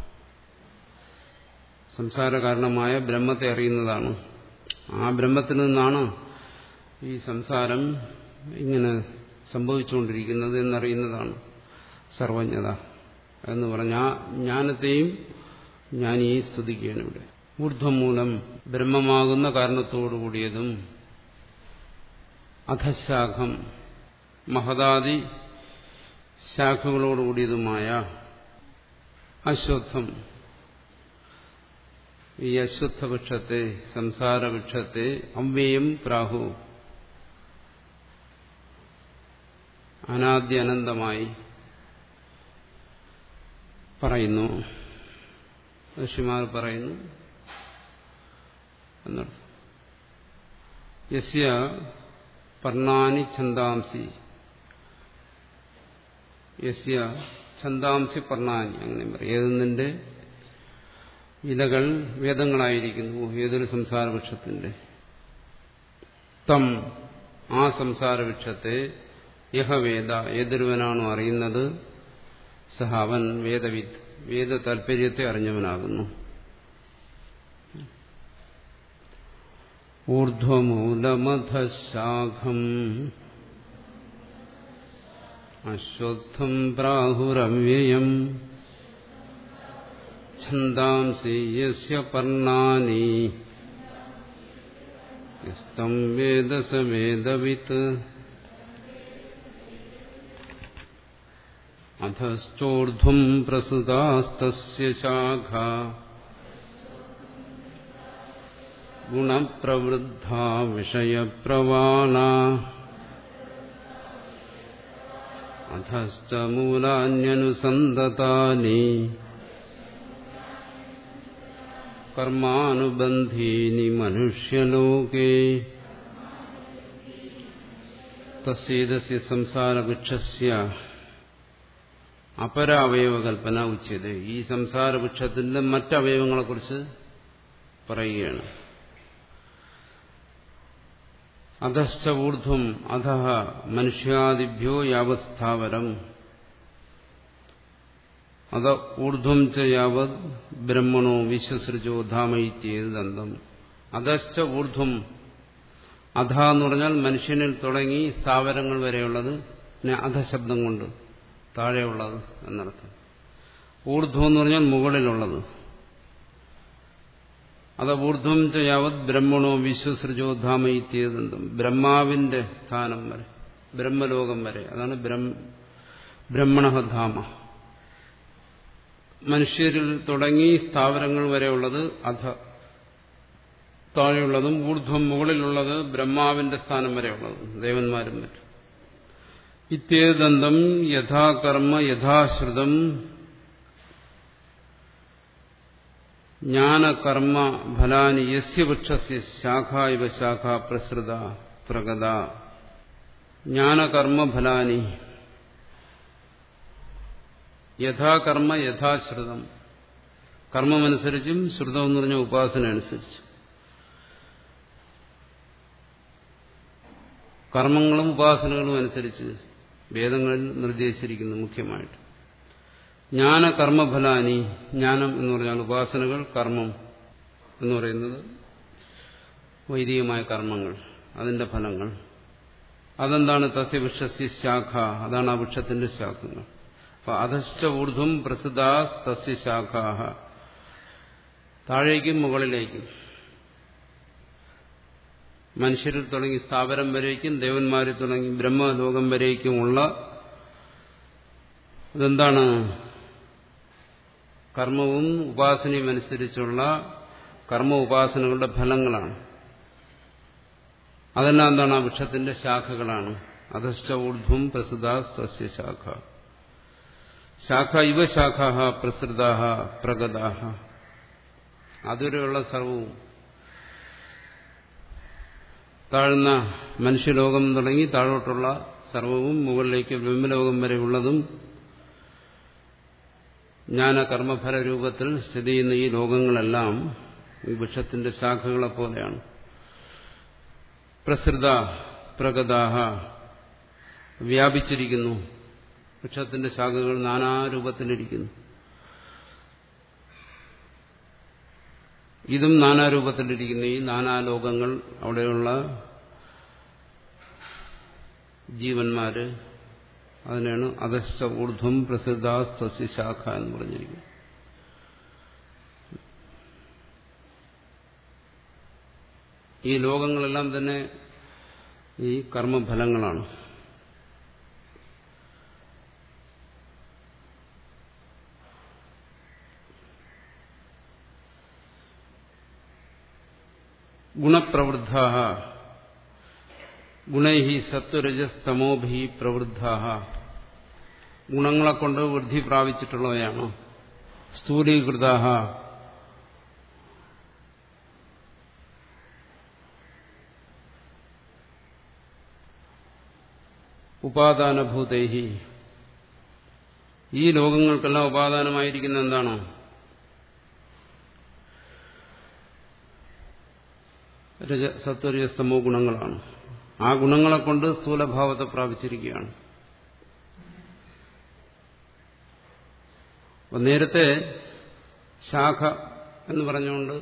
സംസാര കാരണമായ ബ്രഹ്മത്തെ അറിയുന്നതാണ് ആ ബ്രഹ്മത്തിൽ നിന്നാണ് ഈ സംസാരം ഇങ്ങനെ സംഭവിച്ചുകൊണ്ടിരിക്കുന്നത് എന്നറിയുന്നതാണ് സർവജ്ഞത എന്ന് പറഞ്ഞ ആ ജ്ഞാനത്തെയും ജ്ഞാനിയെ സ്തുതിക്കുകയാണ് ഇവിടെ ഊർധ്വമൂലം ബ്രഹ്മമാകുന്ന കാരണത്തോടുകൂടിയതും അധശാഖം മഹദാദി ശാഖകളോടുകൂടിയതുമായ അശ്വത്ഥം ഈ അശ്വത്ഥവൃക്ഷത്തെ സംസാരവൃക്ഷത്തെ അവ്യയം പ്രാഹു അനാദ്യ അനന്തമായി പറയുന്നു ഋഷിമാർ പറയുന്നു എന്നർത്ഥം യസ്യ പർണാനി ഛന്ദാംസി യസ്യ ഛന്ദാംസി പർണാനി അങ്ങനെ പറയും ഏതെന്നിന്റെ ഇലകൾ വേദങ്ങളായിരിക്കുന്നു ഏതൊരു സംസാരവൃക്ഷത്തിന്റെ തം ആ സംസാരവൃക്ഷത്തെ യഹവേദ ഏതൊരുവനാണോ അറിയുന്നത് സഹ അവൻ വേദവിത്ത് വേദ താൽപര്യത്തെ അറിഞ്ഞവനാകുന്നു ഊർധ്വമൂലമധശാഖം അശ്വത്ഥം പ്രാഹുരവ്യയം ഛന്ദാംസി യസ്യ പർണാനി യസ്തം വേദ സ വേദവിത്ത് അധശ്ചോർധ്വം പ്രസുതാസ്തസ്യ ശാഖ ഗുണപ്രവൃദ്ധ വിഷയപ്രവാണ അധശ്ച മൂലാന്യനുസന്തതാനി കർമാനുബന്ധീനി മനുഷ്യലോകേ തസ്യേതസ്യ സംസാരവൃക്ഷസ്യ അപരാവയവകൽപ്പന ഉച്ചത് ഈ സംസാരവൃക്ഷത്തിന്റെ മറ്റവയവങ്ങളെക്കുറിച്ച് പറയുകയാണ് അധശ്ച ഊർധ്വം അധ മനുഷ്യാദിഭ്യോ യാവസ്ഥാവരം അത ഊർധ്വം ച യാവത് ബ്രഹ്മണോ വിശ്വസൃജോ ധാമയിത്യേത് ദന്തം അധശ്ച ഊർധ്വം അധ എന്ന് പറഞ്ഞാൽ മനുഷ്യനിൽ തുടങ്ങി സ്ഥാവരങ്ങൾ വരെയുള്ളത് പിന്നെ അധശബ്ദം കൊണ്ട് താഴെയുള്ളത് എന്നർത്ഥം ഊർധ്വം എന്ന് പറഞ്ഞാൽ മുകളിലുള്ളത് അത് ഊർധ്വം ചെയ്യാവത് ബ്രഹ്മണോ വിശ്വസൃജോധാമയിത്യേതെന്തും ബ്രഹ്മാവിന്റെ സ്ഥാനം വരെ ബ്രഹ്മലോകം വരെ അതാണ് ബ്രഹ്മണധാമ മനുഷ്യരിൽ തുടങ്ങി സ്ഥാവരങ്ങൾ വരെയുള്ളത് അധ താഴെയുള്ളതും ഊർധ്വം മുകളിലുള്ളത് ബ്രഹ്മാവിന്റെ സ്ഥാനം വരെയുള്ളതും ദേവന്മാരും മറ്റും ഇത്യേദന്തം യഥാകർമ്മ യഥാശ്രുതം ജ്ഞാനകർമ്മ ഫലാനി യസ്യ വൃക്ഷസ്യ ശാഖ ഇവ ശാഖ പ്രസൃത പ്രഗത ജ്ഞാനകർമ്മ ഫലാനി യഥാകർമ്മ യഥാശ്രുതം കർമ്മമനുസരിച്ചും ശ്രുതം എന്ന് പറഞ്ഞ ഉപാസന അനുസരിച്ചും കർമ്മങ്ങളും ഉപാസനകളും അനുസരിച്ച് വേദങ്ങളിൽ നിർദ്ദേശിച്ചിരിക്കുന്നു മുഖ്യമായിട്ട് ജ്ഞാനകർമ്മഫലാനി ജ്ഞാനം എന്ന് പറഞ്ഞാൽ ഉപാസനകൾ കർമ്മം എന്ന് പറയുന്നത് വൈദികമായ കർമ്മങ്ങൾ അതിന്റെ ഫലങ്ങൾ അതെന്താണ് തസ്യ വൃക്ഷസ്യ ശാഖ അതാണ് ആ വൃക്ഷത്തിന്റെ ശാഖങ്ങൾ അപ്പൊ അധശ്ച ഊർധ്വം പ്രസിദ്ധാസ് തസ്യ ശാഖാഹ താഴേക്കും മുകളിലേക്കും മനുഷ്യരിൽ തുടങ്ങി സ്ഥാപനം വരേക്കും ദേവന്മാരിൽ തുടങ്ങി ബ്രഹ്മലോകം വരേക്കുമുള്ള ഇതെന്താണ് കർമ്മവും ഉപാസനയും അനുസരിച്ചുള്ള കർമ്മ ഉപാസനകളുടെ ഫലങ്ങളാണ് അതെല്ലാം എന്താണ് ആ വൃക്ഷത്തിന്റെ ശാഖകളാണ് അധശ്ച ഊർധ്വം പ്രസുത സസ്യ ശാഖ ശാഖ ഇവ ശാഖ പ്രസൃത പ്രഗത അതുവരെയുള്ള സർവവും താഴ്ന്ന മനുഷ്യലോകം തുടങ്ങി താഴോട്ടുള്ള സർവവും മുകളിലേക്ക് ബ്രഹ്മലോകം വരെ ഉള്ളതും ജ്ഞാനകർമ്മഫല രൂപത്തിൽ സ്ഥിതി ചെയ്യുന്ന ഈ ലോകങ്ങളെല്ലാം ഈ വൃക്ഷത്തിന്റെ ശാഖകളെ പോലെയാണ് പ്രസൃത പ്രഗതാഹ വ്യാപിച്ചിരിക്കുന്നു വൃക്ഷത്തിന്റെ ശാഖകൾ നാനാരൂപത്തിലിരിക്കുന്നു ഇതും നാനാരൂപത്തിലിരിക്കുന്നു ഈ നാനാലോകങ്ങൾ അവിടെയുള്ള ജീവന്മാര് അതിനാണ് അധസ്ഥ ഊർധ്വം പ്രസിദ്ധ സസ്യശാഖ എന്ന് പറഞ്ഞിരിക്കുന്നത് ഈ ലോകങ്ങളെല്ലാം തന്നെ ഈ കർമ്മഫലങ്ങളാണ് ഗുണപ്രവൃദ്ധ ഗുണൈ സത്വരജസ്തമോഭി പ്രവൃദ്ധ ഗുണങ്ങളെ കൊണ്ട് വൃദ്ധി പ്രാപിച്ചിട്ടുള്ളവയാണ് സ്ഥൂലീകൃത ഉപാദാനഭൂതൈഹി ഈ ലോകങ്ങൾക്കെല്ലാം ഉപാദാനമായിരിക്കുന്ന എന്താണോ രജ സത്വരജസ്തമോ ഗുണങ്ങളാണ് ആ ഗുണങ്ങളെ കൊണ്ട് സ്ഥൂലഭാവത്തെ പ്രാപിച്ചിരിക്കുകയാണ് അപ്പം നേരത്തെ ശാഖ എന്ന് പറഞ്ഞുകൊണ്ട്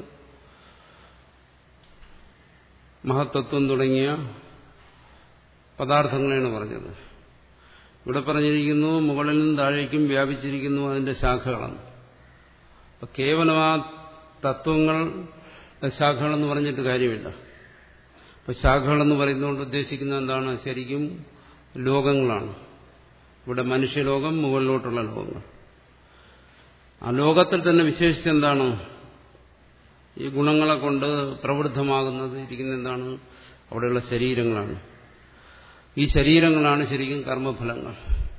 മഹത്തത്വം തുടങ്ങിയ പദാർത്ഥങ്ങളെയാണ് പറഞ്ഞത് ഇവിടെ പറഞ്ഞിരിക്കുന്നു മുകളിൽ നിന്നും താഴേക്കും വ്യാപിച്ചിരിക്കുന്നു അതിന്റെ ശാഖകളെന്ന് അപ്പൊ കേവലം ആ തത്വങ്ങൾ ശാഖകളെന്ന് പറഞ്ഞിട്ട് കാര്യമില്ല അപ്പൊ ശാഖകളെന്ന് പറയുന്നതുകൊണ്ട് ഉദ്ദേശിക്കുന്നത് എന്താണ് ശരിക്കും ലോകങ്ങളാണ് ഇവിടെ മനുഷ്യലോകം മുകളിലോട്ടുള്ള ലോകങ്ങൾ ആ ലോകത്തിൽ തന്നെ വിശേഷിച്ചെന്താണ് ഈ ഗുണങ്ങളെ കൊണ്ട് പ്രവൃദ്ധമാകുന്നത് ഇരിക്കുന്ന എന്താണ് അവിടെയുള്ള ശരീരങ്ങളാണ് ഈ ശരീരങ്ങളാണ് ശരിക്കും കർമ്മഫലങ്ങൾ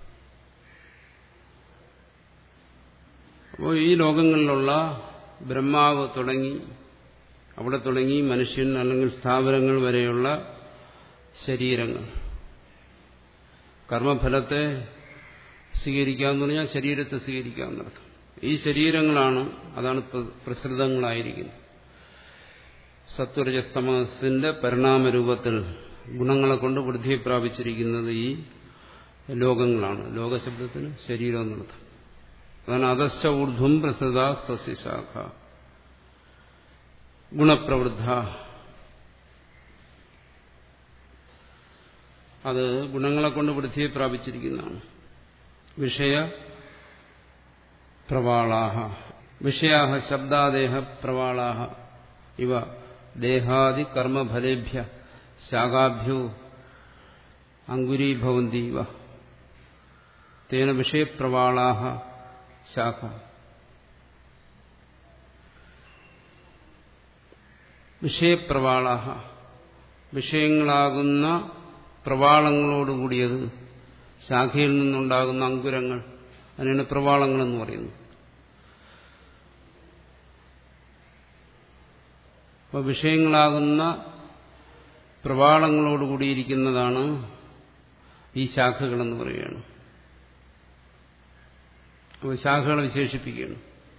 അപ്പോൾ ഈ ലോകങ്ങളിലുള്ള ബ്രഹ്മാവ് തുടങ്ങി അവിടെ തുടങ്ങി മനുഷ്യൻ അല്ലെങ്കിൽ സ്ഥാപനങ്ങൾ വരെയുള്ള ശരീരങ്ങൾ കർമ്മഫലത്തെ സ്വീകരിക്കാമെന്ന് പറഞ്ഞാൽ ശരീരത്തെ സ്വീകരിക്കാമെന്നർത്ഥം ഈ ശരീരങ്ങളാണ് അതാണ് പ്രസൃതങ്ങളായിരിക്കുന്നത് സത്വരജസ്തമസിന്റെ പരിണാമരൂപത്തിൽ ഗുണങ്ങളെ കൊണ്ട് വൃദ്ധിയെ പ്രാപിച്ചിരിക്കുന്നത് ഈ ലോകങ്ങളാണ് ലോകശബ്ദത്തിന് ശരീരം എന്നർത്ഥം അതാണ് അധശ്ച ഊർധ്വം പ്രസൃത സസ്യശാഖ ഗുണപ്രവൃദ്ധ അത് ഗുണങ്ങളെ കൊണ്ട് വൃദ്ധിയെ പ്രാപിച്ചിരിക്കുന്നതാണ് വിഷയ പ്രവാളാഹ വിഷയാഹ ശബ്ദാദേഹ പ്രവാളാഹ ഇവ ദേഹാദി കർമ്മഫലേഭ്യ ശാഖാഭ്യോ അങ്കുരീഭവന്തി ഇവ തേന വിഷയപ്രവാളാഹ ശാഖ വിഷയപ്രവാളാഹ വിഷയങ്ങളാകുന്ന പ്രവാളങ്ങളോടുകൂടിയത് ശാഖയിൽ നിന്നുണ്ടാകുന്ന അങ്കുരങ്ങൾ അതിനാണ് പ്രവാളങ്ങളെന്ന് പറയുന്നത് അപ്പോൾ വിഷയങ്ങളാകുന്ന പ്രവാളങ്ങളോടുകൂടിയിരിക്കുന്നതാണ് ഈ ശാഖകളെന്ന് പറയുകയാണ് അപ്പോൾ ശാഖകളെ വിശേഷിപ്പിക്കുകയാണ്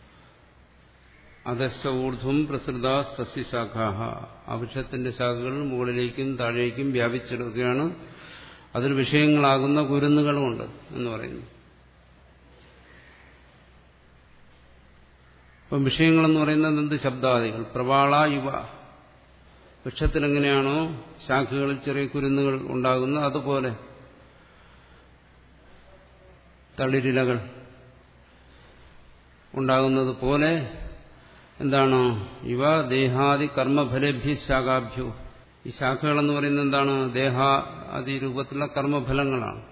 അധസ്ഥ ഊർധ്വം പ്രസൃത സസ്യശാഖാഹ ആ വൃക്ഷത്തിന്റെ ശാഖകൾ മുകളിലേക്കും താഴേക്കും വ്യാപിച്ചെടുക്കുകയാണ് അതിൽ വിഷയങ്ങളാകുന്ന കുരുന്നുകളുമുണ്ട് എന്ന് പറയുന്നു അപ്പം വിഷയങ്ങളെന്ന് പറയുന്നത് എന്ത് ശബ്ദാദികൾ പ്രവാള യുവ വൃക്ഷത്തിലെങ്ങനെയാണോ ശാഖകളിൽ ചെറിയ കുരുന്നുകൾ ഉണ്ടാകുന്നത് അതുപോലെ തളിരിലകൾ ഉണ്ടാകുന്നത് പോലെ എന്താണ് ഇവ ദേഹാദി കർമ്മഫലേഭ്യ ശാഖാഭ്യോ ഈ ശാഖകളെന്ന് പറയുന്നത് എന്താണ് ദേഹാദി രൂപത്തിലുള്ള കർമ്മഫലങ്ങളാണ്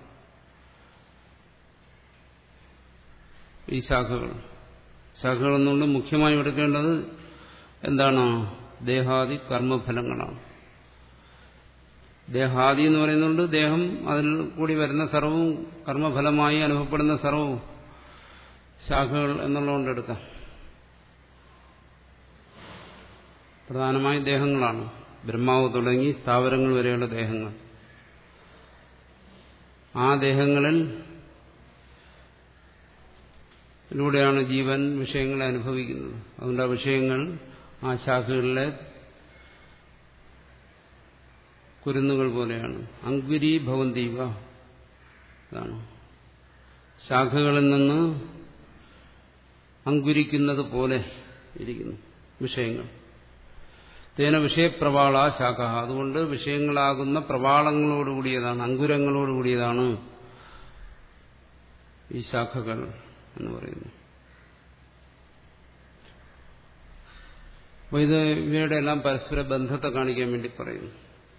ഈ ശാഖകൾ ശാഖകൾ എന്നുകൊണ്ട് മുഖ്യമായും എടുക്കേണ്ടത് എന്താണ് ദേഹാദി കർമ്മഫലങ്ങളാണ് ദേഹാദി എന്ന് പറയുന്നുണ്ട് ദേഹം അതിൽ കൂടി വരുന്ന സർവവും കർമ്മഫലമായി അനുഭവപ്പെടുന്ന സർവവും ശാഖകൾ എന്നുള്ളതുകൊണ്ട് എടുക്കാം പ്രധാനമായും ദേഹങ്ങളാണ് ബ്രഹ്മാവ് തുടങ്ങി സ്ഥാവരങ്ങൾ വരെയുള്ള ദേഹങ്ങൾ ആ ദേഹങ്ങളിൽ ലൂടെയാണ് ജീവൻ വിഷയങ്ങളെ അനുഭവിക്കുന്നത് അതുകൊണ്ട് ആ വിഷയങ്ങൾ ആ ശാഖകളിലെ കുരുന്നുകൾ പോലെയാണ് അങ്കുരി ഭവന്തീവ അതാണ് ശാഖകളിൽ നിന്ന് അങ്കുരിക്കുന്നത് പോലെ ഇരിക്കുന്നു വിഷയങ്ങൾ തേന വിഷയപ്രവാള ശാഖ അതുകൊണ്ട് വിഷയങ്ങളാകുന്ന പ്രവാളങ്ങളോടുകൂടിയതാണ് അങ്കുരങ്ങളോടുകൂടിയതാണ് ഈ ശാഖകൾ എന്ന് പറയുന്നു അപ്പോൾ ഇത് ഇവയുടെ എല്ലാം പരസ്പര ബന്ധത്തെ കാണിക്കാൻ വേണ്ടി പറയുന്നു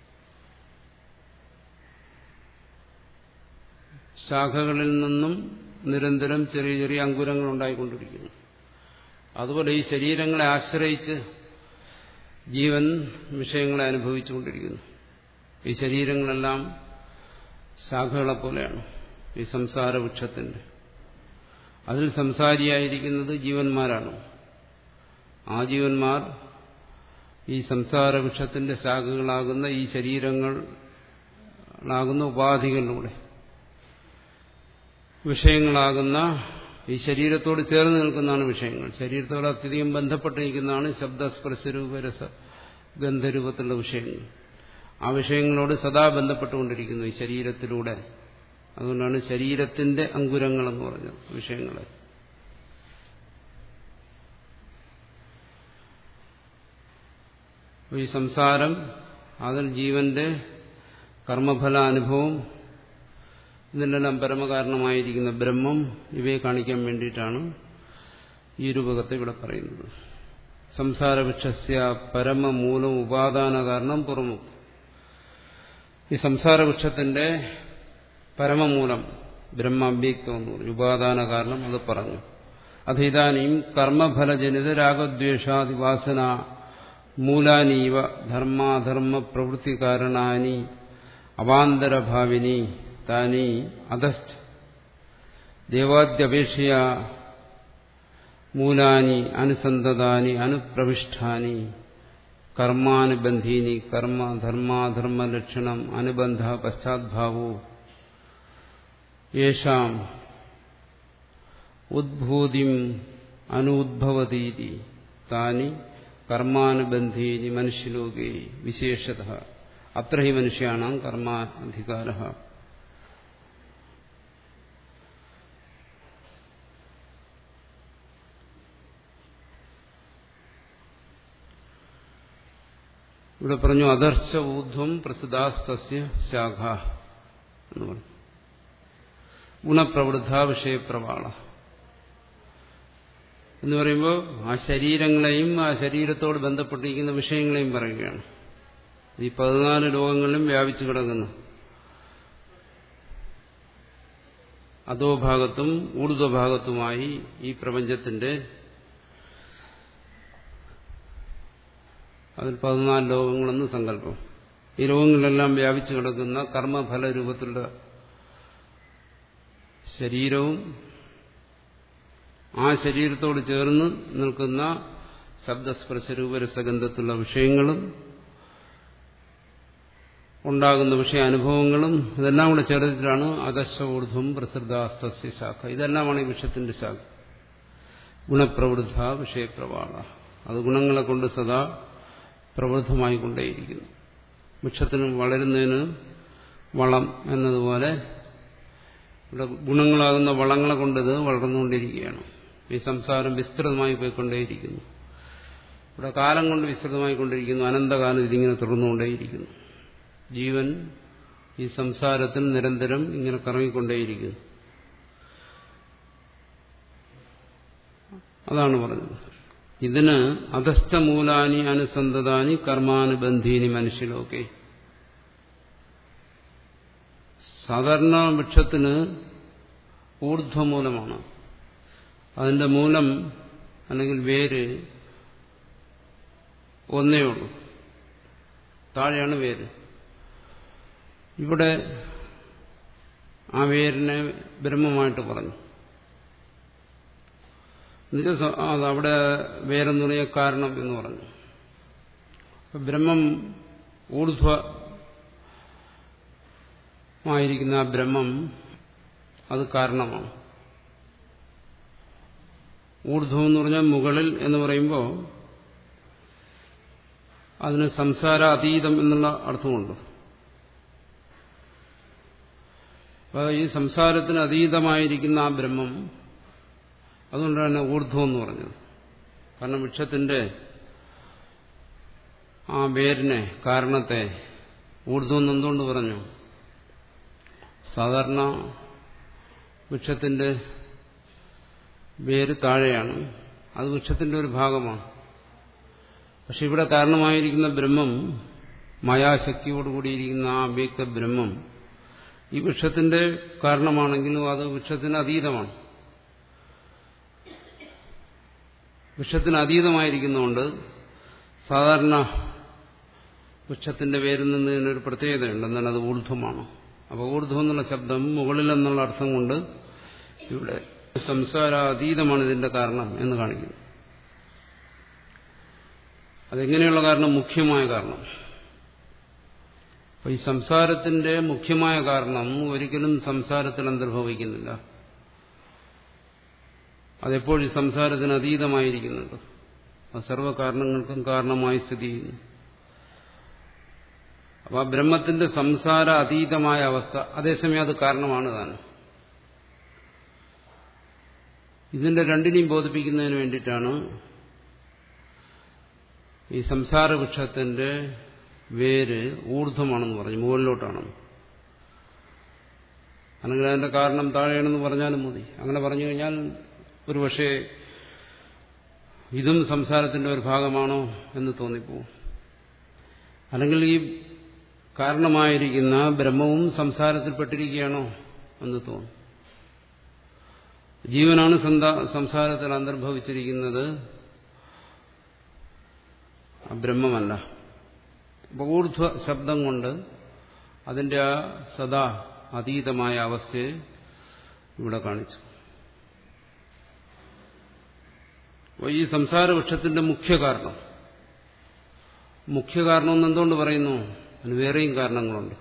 ശാഖകളിൽ നിന്നും നിരന്തരം ചെറിയ ചെറിയ അങ്കുരങ്ങൾ ഉണ്ടായിക്കൊണ്ടിരിക്കുന്നു അതുപോലെ ഈ ശരീരങ്ങളെ ആശ്രയിച്ച് ജീവൻ വിഷയങ്ങളെ അനുഭവിച്ചുകൊണ്ടിരിക്കുന്നു ഈ ശരീരങ്ങളെല്ലാം ശാഖകളെ പോലെയാണ് ഈ സംസാര വൃക്ഷത്തിന്റെ അതിൽ സംസാരിയായിരിക്കുന്നത് ജീവന്മാരാണ് ആ ജീവന്മാർ ഈ സംസാര വൃക്ഷത്തിന്റെ ശാഖകളാകുന്ന ഈ ശരീരങ്ങളാകുന്ന ഉപാധികളിലൂടെ വിഷയങ്ങളാകുന്ന ഈ ശരീരത്തോട് ചേർന്ന് നിൽക്കുന്നതാണ് വിഷയങ്ങൾ ശരീരത്തോട് അത്യധികം ബന്ധപ്പെട്ടിരിക്കുന്നതാണ് ശബ്ദസ്പർശരൂപരസ ഗന്ധരൂപത്തിലുള്ള വിഷയങ്ങൾ ആ വിഷയങ്ങളോട് സദാ ബന്ധപ്പെട്ടുകൊണ്ടിരിക്കുന്നു ഈ ശരീരത്തിലൂടെ അതുകൊണ്ടാണ് ശരീരത്തിന്റെ അങ്കുരങ്ങളെന്ന് പറഞ്ഞത് വിഷയങ്ങളെ ഈ സംസാരം അതിൽ ജീവന്റെ കർമ്മഫലാനുഭവം ഇതിനെല്ലാം പരമകാരണമായിരിക്കുന്ന ബ്രഹ്മം ഇവയെ കാണിക്കാൻ വേണ്ടിയിട്ടാണ് ഈ രൂപകത്തെ ഇവിടെ പറയുന്നത് സംസാരവൃക്ഷസ്യ പരമമൂലം ഉപാദാന കാരണം പുറമു ഈ സംസാരവൃക്ഷത്തിന്റെ പരമമൂലം ബ്രഹ്മാഭ്യക്തം എന്ന് പറഞ്ഞു ഉപാദാന കാരണം അത് പറഞ്ഞു അത് ഇതാനും കർമ്മഫലജനിത രാഗദ്വേഷാദിവാസന മൂലാനീവ ധർമാധർമ്മ പ്രവൃത്തി കാരണാനി അവാന്തരഭാവിനി താനി അധസ്ഥ ദേവാദ്യപേക്ഷയ മൂലാനി അനുസന്ധതാനി അനുപ്രവിഷ്ടാനി കർമാനുബന്ധീനി കർമ്മ ധർമാധർമ്മ ലക്ഷണം അനുബന്ധ പശ്ചാദ്ഭാവോ യേഷാം ഉദ്ഭൂതിം അനുദ്ഭവതീതി താനി കർമാനുബന്ധീനി മനുഷ്യലോകേ വിശേഷത അത്ര ഹി മനുഷ്യാണാം കർമാധികാര ഇവിടെ പറഞ്ഞു അദർശ ഊർധ്വം പ്രസിദ്ധാസ്തസ്യ ശാഖ എന്ന് പറഞ്ഞു ഗുണപ്രവൃദ്ധ വിഷയപ്രവാള എന്ന് പറയുമ്പോൾ ആ ശരീരങ്ങളെയും ആ ശരീരത്തോട് ബന്ധപ്പെട്ടിരിക്കുന്ന വിഷയങ്ങളെയും പറയുകയാണ് ഈ പതിനാല് ലോകങ്ങളിലും വ്യാപിച്ചു കിടക്കുന്നു അധോഭാഗത്തും ഊർധ്വഭാഗത്തുമായി ഈ പ്രപഞ്ചത്തിന്റെ അതിൽ പതിനാല് ലോകങ്ങളെന്ന് സങ്കല്പം ഈ ലോകങ്ങളിലെല്ലാം വ്യാപിച്ചു കിടക്കുന്ന കർമ്മഫല രൂപത്തിലുള്ള ശരീരവും ആ ശരീരത്തോട് ചേർന്ന് നിൽക്കുന്ന ശബ്ദസ്പർശരൂപരസഗന്ധത്തിലുള്ള വിഷയങ്ങളും ഉണ്ടാകുന്ന വിഷയാനുഭവങ്ങളും ഇതെല്ലാം കൂടെ ചേർത്തിട്ടാണ് അദശഊർധ്വം പ്രസൃതാസ്തസ്യ ശാഖ ഇതെല്ലാമാണ് ഈ വിഷയത്തിന്റെ ശാഖ ഗുണപ്രവൃദ്ധ വിഷയപ്രവാള അത് ഗുണങ്ങളെ കൊണ്ട് സദാ പ്രവൃദ്ധമായി കൊണ്ടേയിരിക്കുന്നു വൃക്ഷത്തിന് വളരുന്നതിന് വളം എന്നതുപോലെ ഇവിടെ ഗുണങ്ങളാകുന്ന വളങ്ങളെ കൊണ്ടിത് വളർന്നുകൊണ്ടിരിക്കുകയാണ് ഈ സംസാരം വിസ്തൃതമായി പോയിക്കൊണ്ടേയിരിക്കുന്നു ഇവിടെ കാലം കൊണ്ട് വിസ്തൃതമായി കൊണ്ടിരിക്കുന്നു അനന്തകാലം ഇതിങ്ങനെ തുടർന്നുകൊണ്ടേയിരിക്കുന്നു ജീവൻ ഈ സംസാരത്തിൽ നിരന്തരം ഇങ്ങനെ കറങ്ങിക്കൊണ്ടേയിരിക്കുന്നു അതാണ് പറഞ്ഞത് ഇതിന് അധസ്ഥമൂലാനി അനുസന്ധതാനി കർമാനുബന്ധീനി മനുഷ്യലൊക്കെ സാധാരണ വൃക്ഷത്തിന് ഊർധ്വമൂലമാണ് അതിന്റെ മൂലം അല്ലെങ്കിൽ വേര് ഒന്നേ ഉള്ളൂ താഴെയാണ് വേര് ഇവിടെ ആ വേരിനെ ബ്രഹ്മമായിട്ട് പറഞ്ഞു എന്നുവെച്ചാൽ അത് അവിടെ വേരെന്ന് പറഞ്ഞ കാരണം എന്ന് പറഞ്ഞു ബ്രഹ്മം ഊർധ്വമായിരിക്കുന്ന ആ ബ്രഹ്മം അത് കാരണമാണ് ഊർധ്വം എന്ന് പറഞ്ഞാൽ മുകളിൽ എന്ന് പറയുമ്പോൾ അതിന് സംസാര അതീതം എന്നുള്ള അർത്ഥമുണ്ട് അപ്പോൾ ഈ സംസാരത്തിന് അതീതമായിരിക്കുന്ന ആ ബ്രഹ്മം അതുകൊണ്ടാണ് ഊർധ്വം എന്ന് പറഞ്ഞത് കാരണം വൃക്ഷത്തിന്റെ ആ വേരിനെ കാരണത്തെ ഊർധ്വം എന്തുകൊണ്ട് പറഞ്ഞു സാധാരണ വൃക്ഷത്തിന്റെ വേര് താഴെയാണ് അത് വൃക്ഷത്തിന്റെ ഒരു ഭാഗമാണ് പക്ഷെ ഇവിടെ കാരണമായിരിക്കുന്ന ബ്രഹ്മം മായാശക്തിയോടുകൂടിയിരിക്കുന്ന ആ അവ്യക്ത ബ്രഹ്മം ഈ വൃക്ഷത്തിന്റെ കാരണമാണെങ്കിലും അത് വൃക്ഷത്തിന് അതീതമാണ് വൃക്ഷത്തിന് അതീതമായിരിക്കുന്നതുകൊണ്ട് സാധാരണ വൃക്ഷത്തിന്റെ പേരിൽ നിന്ന് ഇതിനൊരു പ്രത്യേകതയുണ്ട് എന്നാൽ അത് ഊർധ്വമാണ് അപ്പോൾ ഊർധ്വം എന്നുള്ള ശബ്ദം മുകളിൽ എന്നുള്ള അർത്ഥം കൊണ്ട് ഇവിടെ സംസാരാതീതമാണ് ഇതിന്റെ കാരണം എന്ന് കാണിക്കുന്നു അതെങ്ങനെയുള്ള കാരണം മുഖ്യമായ കാരണം അപ്പൊ ഈ സംസാരത്തിന്റെ മുഖ്യമായ കാരണം ഒരിക്കലും സംസാരത്തിൽ അന്തർഭവിക്കുന്നില്ല അതെപ്പോഴും ഈ സംസാരത്തിന് അതീതമായിരിക്കുന്നുണ്ട് അത് സർവ്വകാരണങ്ങൾക്കും കാരണമായി സ്ഥിതി ചെയ്യുന്നു അപ്പൊ ആ ബ്രഹ്മത്തിന്റെ സംസാര അതീതമായ അവസ്ഥ അതേസമയം അത് കാരണമാണ് താൻ ഇതിന്റെ രണ്ടിനെയും ബോധിപ്പിക്കുന്നതിന് വേണ്ടിയിട്ടാണ് ഈ സംസാര വൃക്ഷത്തിന്റെ വേര് ഊർധ്വമാണെന്ന് പറഞ്ഞു മുകളിലോട്ടാണെന്ന് അല്ലെങ്കിൽ അതിന്റെ കാരണം താഴെയാണെന്ന് പറഞ്ഞാലും മതി അങ്ങനെ പറഞ്ഞു കഴിഞ്ഞാൽ ഒരു പക്ഷേ ഇതും സംസാരത്തിന്റെ ഒരു ഭാഗമാണോ എന്ന് തോന്നിപ്പോവും അല്ലെങ്കിൽ ഈ കാരണമായിരിക്കുന്ന ബ്രഹ്മവും സംസാരത്തിൽപ്പെട്ടിരിക്കുകയാണോ എന്ന് തോന്നും ജീവനാണ് സംസാരത്തിൽ അന്തർഭവിച്ചിരിക്കുന്നത് ബ്രഹ്മമല്ല ഊർധ്വ ശബ്ദം കൊണ്ട് അതിന്റെ ആ സദാ അതീതമായ അവസ്ഥയെ ഇവിടെ കാണിച്ചു ഈ സംസാര വൃക്ഷത്തിന്റെ മുഖ്യ കാരണം മുഖ്യ കാരണം എന്ന് എന്തുകൊണ്ട് പറയുന്നു അതിന് വേറെയും കാരണങ്ങളുണ്ട്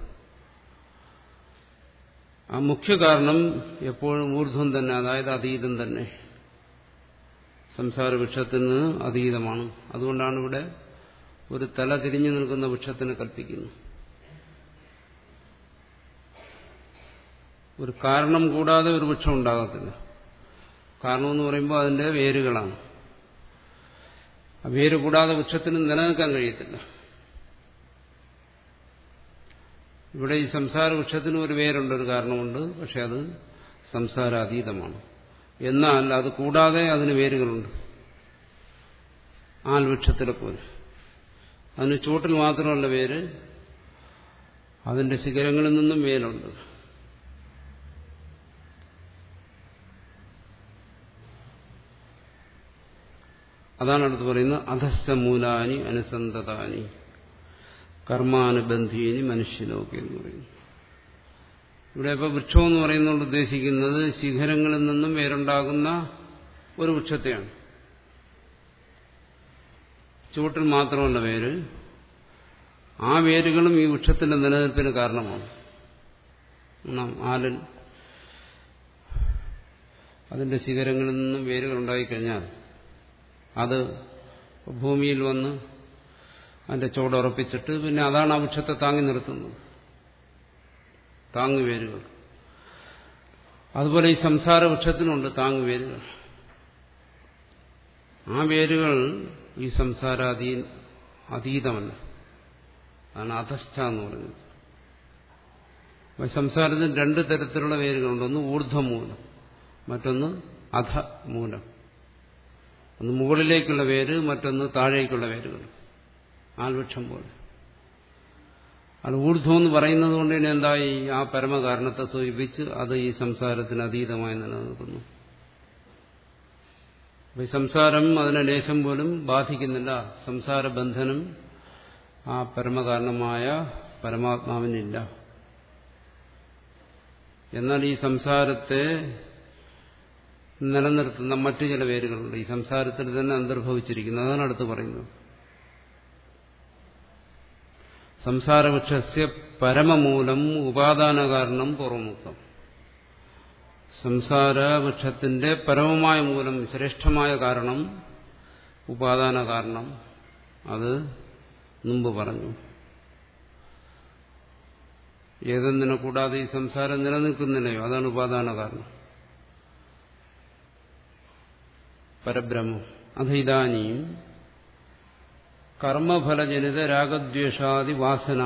ആ മുഖ്യ കാരണം എപ്പോഴും ഊർധ്വം തന്നെ അതായത് അതീതം തന്നെ സംസാര വൃക്ഷത്തിന് അതീതമാണ് അതുകൊണ്ടാണ് ഇവിടെ ഒരു തല തിരിഞ്ഞു നിൽക്കുന്ന വൃക്ഷത്തിന് കൽപ്പിക്കുന്നു ഒരു കാരണം കൂടാതെ ഒരു വൃക്ഷം ഉണ്ടാകത്തില്ല കാരണം എന്ന് പറയുമ്പോൾ അതിന്റെ വേരുകളാണ് ആ വേര് കൂടാതെ വൃക്ഷത്തിന് നിലനിൽക്കാൻ കഴിയത്തില്ല ഇവിടെ ഈ സംസാര വൃക്ഷത്തിന് ഒരു വേരുണ്ട് ഒരു കാരണമുണ്ട് പക്ഷെ അത് സംസാരാതീതമാണ് എന്നാൽ അത് കൂടാതെ അതിന് വേരുകളുണ്ട് ആൽ വൃക്ഷത്തിലെ പോലെ അതിന് ചൂട്ടിൽ മാത്രമല്ല വേര് അതിന്റെ ശിഖരങ്ങളിൽ നിന്നും വേരുണ്ട് അതാണ് അടുത്ത് പറയുന്നത് അധസ്ഥമൂലാനി അനുസന്ധതാനി കർമാനുബന്ധീനി മനുഷ്യലോകി എന്ന് പറയുന്നു ഇവിടെ ഇപ്പോൾ വൃക്ഷം എന്ന് പറയുന്നതുകൊണ്ട് ഉദ്ദേശിക്കുന്നത് ശിഖരങ്ങളിൽ നിന്നും വേരുണ്ടാകുന്ന ഒരു വൃക്ഷത്തെയാണ് ചുവട്ടിൽ മാത്രമല്ല വേര് ആ വേരുകളും ഈ വൃക്ഷത്തിന്റെ നിലനിൽപ്പിന് കാരണമാണ് ആലിൽ അതിന്റെ ശിഖരങ്ങളിൽ നിന്നും വേരുകൾ ഉണ്ടായിക്കഴിഞ്ഞാൽ അത് ഭൂമിയിൽ വന്ന് അതിന്റെ ചുവടുറപ്പിച്ചിട്ട് പിന്നെ അതാണ് ആ വൃക്ഷത്തെ താങ്ങി നിർത്തുന്നത് താങ്ങുവേരുകൾ അതുപോലെ ഈ സംസാര വൃക്ഷത്തിനുണ്ട് താങ്ങുവേരുകൾ ആ വേരുകൾ ഈ സംസാരാതീ അതീതമല്ല അതാണ് അധസ്ഥ എന്ന് പറയുന്നത് സംസാരത്തിന് രണ്ട് തരത്തിലുള്ള വേരുകളുണ്ട് ഒന്ന് ഊർധ്വമൂലം മറ്റൊന്ന് അധ മൂലം ഒന്ന് മുകളിലേക്കുള്ള വേര് മറ്റൊന്ന് താഴേക്കുള്ള വേരുകൾ ആൽവൃക്ഷം പോലെ അത് ഊർധ്വം എന്ന് പറയുന്നത് കൊണ്ട് തന്നെ എന്തായി ആ പരമകാരണത്തെ സൂചിപ്പിച്ച് അത് ഈ സംസാരത്തിന് അതീതമായി നിലനിൽക്കുന്നു അപ്പൊ ഈ സംസാരം അതിനെ ലേശം പോലും ബാധിക്കുന്നില്ല സംസാര ബന്ധനം ആ പരമകാരണമായ പരമാത്മാവിനില്ല എന്നാൽ ഈ സംസാരത്തെ നിലനിർത്തുന്ന മറ്റു ചില പേരുകളുണ്ട് ഈ സംസാരത്തിൽ തന്നെ അന്തർഭവിച്ചിരിക്കുന്നത് അതാണ് അടുത്ത് പറയുന്നത് സംസാരവൃക്ഷസ്യ പരമമൂലം ഉപാദാന കാരണം പൂർവമുക്തം സംസാരവൃക്ഷത്തിന്റെ പരമമായ മൂലം ശ്രേഷ്ഠമായ കാരണം ഉപാദാന കാരണം അത് മുമ്പ് പറഞ്ഞു ഏതെന്നിനെ കൂടാതെ ഈ സംസാരം നിലനിൽക്കുന്നില്ലയോ അതാണ് ഉപാദാന കാരണം പരബ്രഹ്മം അത് ഇതാനിയും കർമ്മഫലജനിത രാഗദ്വേഷാദി വാസന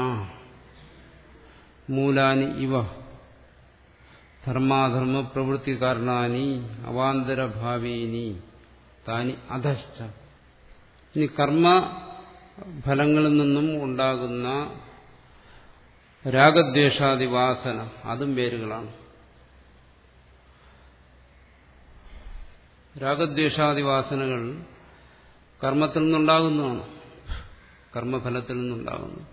മൂലാനി ഇവ ധർമാധർമ്മ പ്രവൃത്തി കാരണാനി അവാന്തരഭാവീനി താനി അധശ്ച ഇനി കർമ്മ ഫലങ്ങളിൽ നിന്നും ഉണ്ടാകുന്ന രാഗദ്വേഷാദി വാസന അതും പേരുകളാണ് രാഗദ്വേഷാദി വാസനകൾ കർമ്മത്തിൽ നിന്നുണ്ടാകുന്നതാണ് കർമ്മഫലത്തിൽ നിന്നുണ്ടാകുന്നു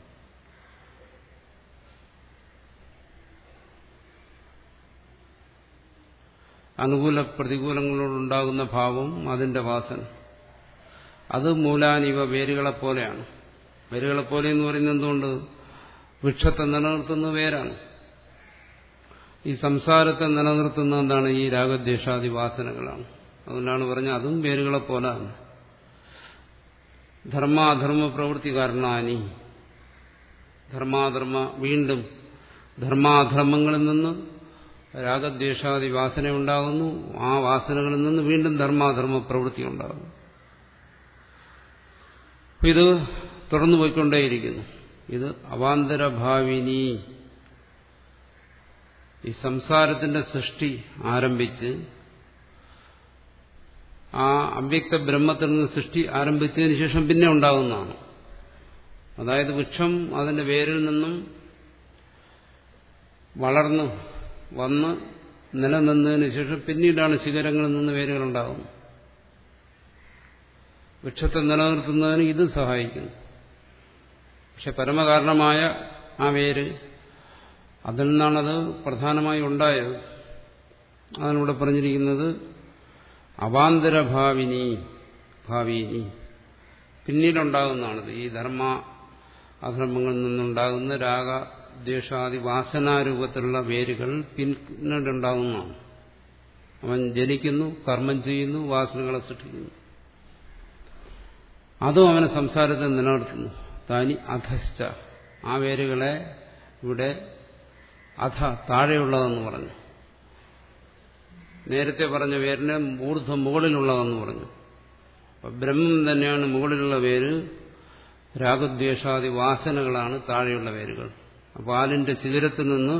അനുകൂല പ്രതികൂലങ്ങളോടുണ്ടാകുന്ന ഭാവം അതിന്റെ വാസന അത് മൂലാനിവ വേരുകളെപ്പോലെയാണ് വേരുകളെപ്പോലെ എന്ന് പറയുന്നത് എന്തുകൊണ്ട് വൃക്ഷത്തെ നിലനിർത്തുന്ന വേരാണ് ഈ സംസാരത്തെ നിലനിർത്തുന്ന എന്താണ് ഈ രാഗദ്വേഷാദി വാസനകളാണ് അതുകൊണ്ടാണ് പറഞ്ഞത് അതും വേരുകളെപ്പോലാണ് ധർമാധർമ്മ പ്രവൃത്തി കാരണാനി ധർമാധർമ്മ വീണ്ടും ധർമാധർമ്മങ്ങളിൽ നിന്ന് രാഗദ്വേഷാദി വാസന ഉണ്ടാകുന്നു ആ വാസനകളിൽ നിന്ന് വീണ്ടും ധർമാധർമ്മ പ്രവൃത്തി ഉണ്ടാകുന്നു ഇത് തുടർന്നു പോയിക്കൊണ്ടേയിരിക്കുന്നു ഇത് അവാന്തരഭാവിനി ഈ സംസാരത്തിന്റെ സൃഷ്ടി ആരംഭിച്ച് ആ അവ്യക്ത ബ്രഹ്മത്തിൽ നിന്ന് സൃഷ്ടി ആരംഭിച്ചതിന് ശേഷം പിന്നെ ഉണ്ടാകുന്നതാണ് അതായത് വൃക്ഷം അതിന്റെ വേരിൽ നിന്നും വളർന്ന് വന്ന് നിലനിന്നതിന് ശേഷം പിന്നീടാണ് ശിഖരങ്ങളിൽ നിന്ന് വേരുകൾ ഉണ്ടാകുന്നത് വൃക്ഷത്തെ നിലനിർത്തുന്നതിന് ഇത് സഹായിക്കുന്നു പക്ഷെ പരമകാരണമായ ആ വേര് അതിൽ നിന്നാണത് പ്രധാനമായി ഉണ്ടായത് അതിനൂടെ പറഞ്ഞിരിക്കുന്നത് അവാന്തരഭാവിനി ഭാവിനി പിന്നീടുണ്ടാകുന്നതാണിത് ഈ ധർമ്മ അധർമ്മങ്ങളിൽ നിന്നുണ്ടാകുന്ന രാഗ ദ്വേഷാദി വാസനാരൂപത്തിലുള്ള വേരുകൾ പിന്നീടുണ്ടാകുന്നതാണ് അവൻ ജനിക്കുന്നു കർമ്മം ചെയ്യുന്നു വാസനകളെ സൃഷ്ടിക്കുന്നു അതും അവനെ സംസാരത്തെ നിലനിർത്തുന്നു താനി അധശ്ച ആ വേരുകളെ ഇവിടെ അധ താഴെയുള്ളതെന്ന് പറഞ്ഞു നേരത്തെ പറഞ്ഞ പേരിന് ഊർധ്വം മുകളിലുള്ളതെന്ന് പറഞ്ഞു അപ്പൊ ബ്രഹ്മം തന്നെയാണ് മുകളിലുള്ള പേര് രാഗദ്വേഷാദി വാസനകളാണ് താഴെയുള്ള പേരുകൾ അപ്പോൾ ആലിന്റെ ശിഖരത്തിൽ നിന്ന്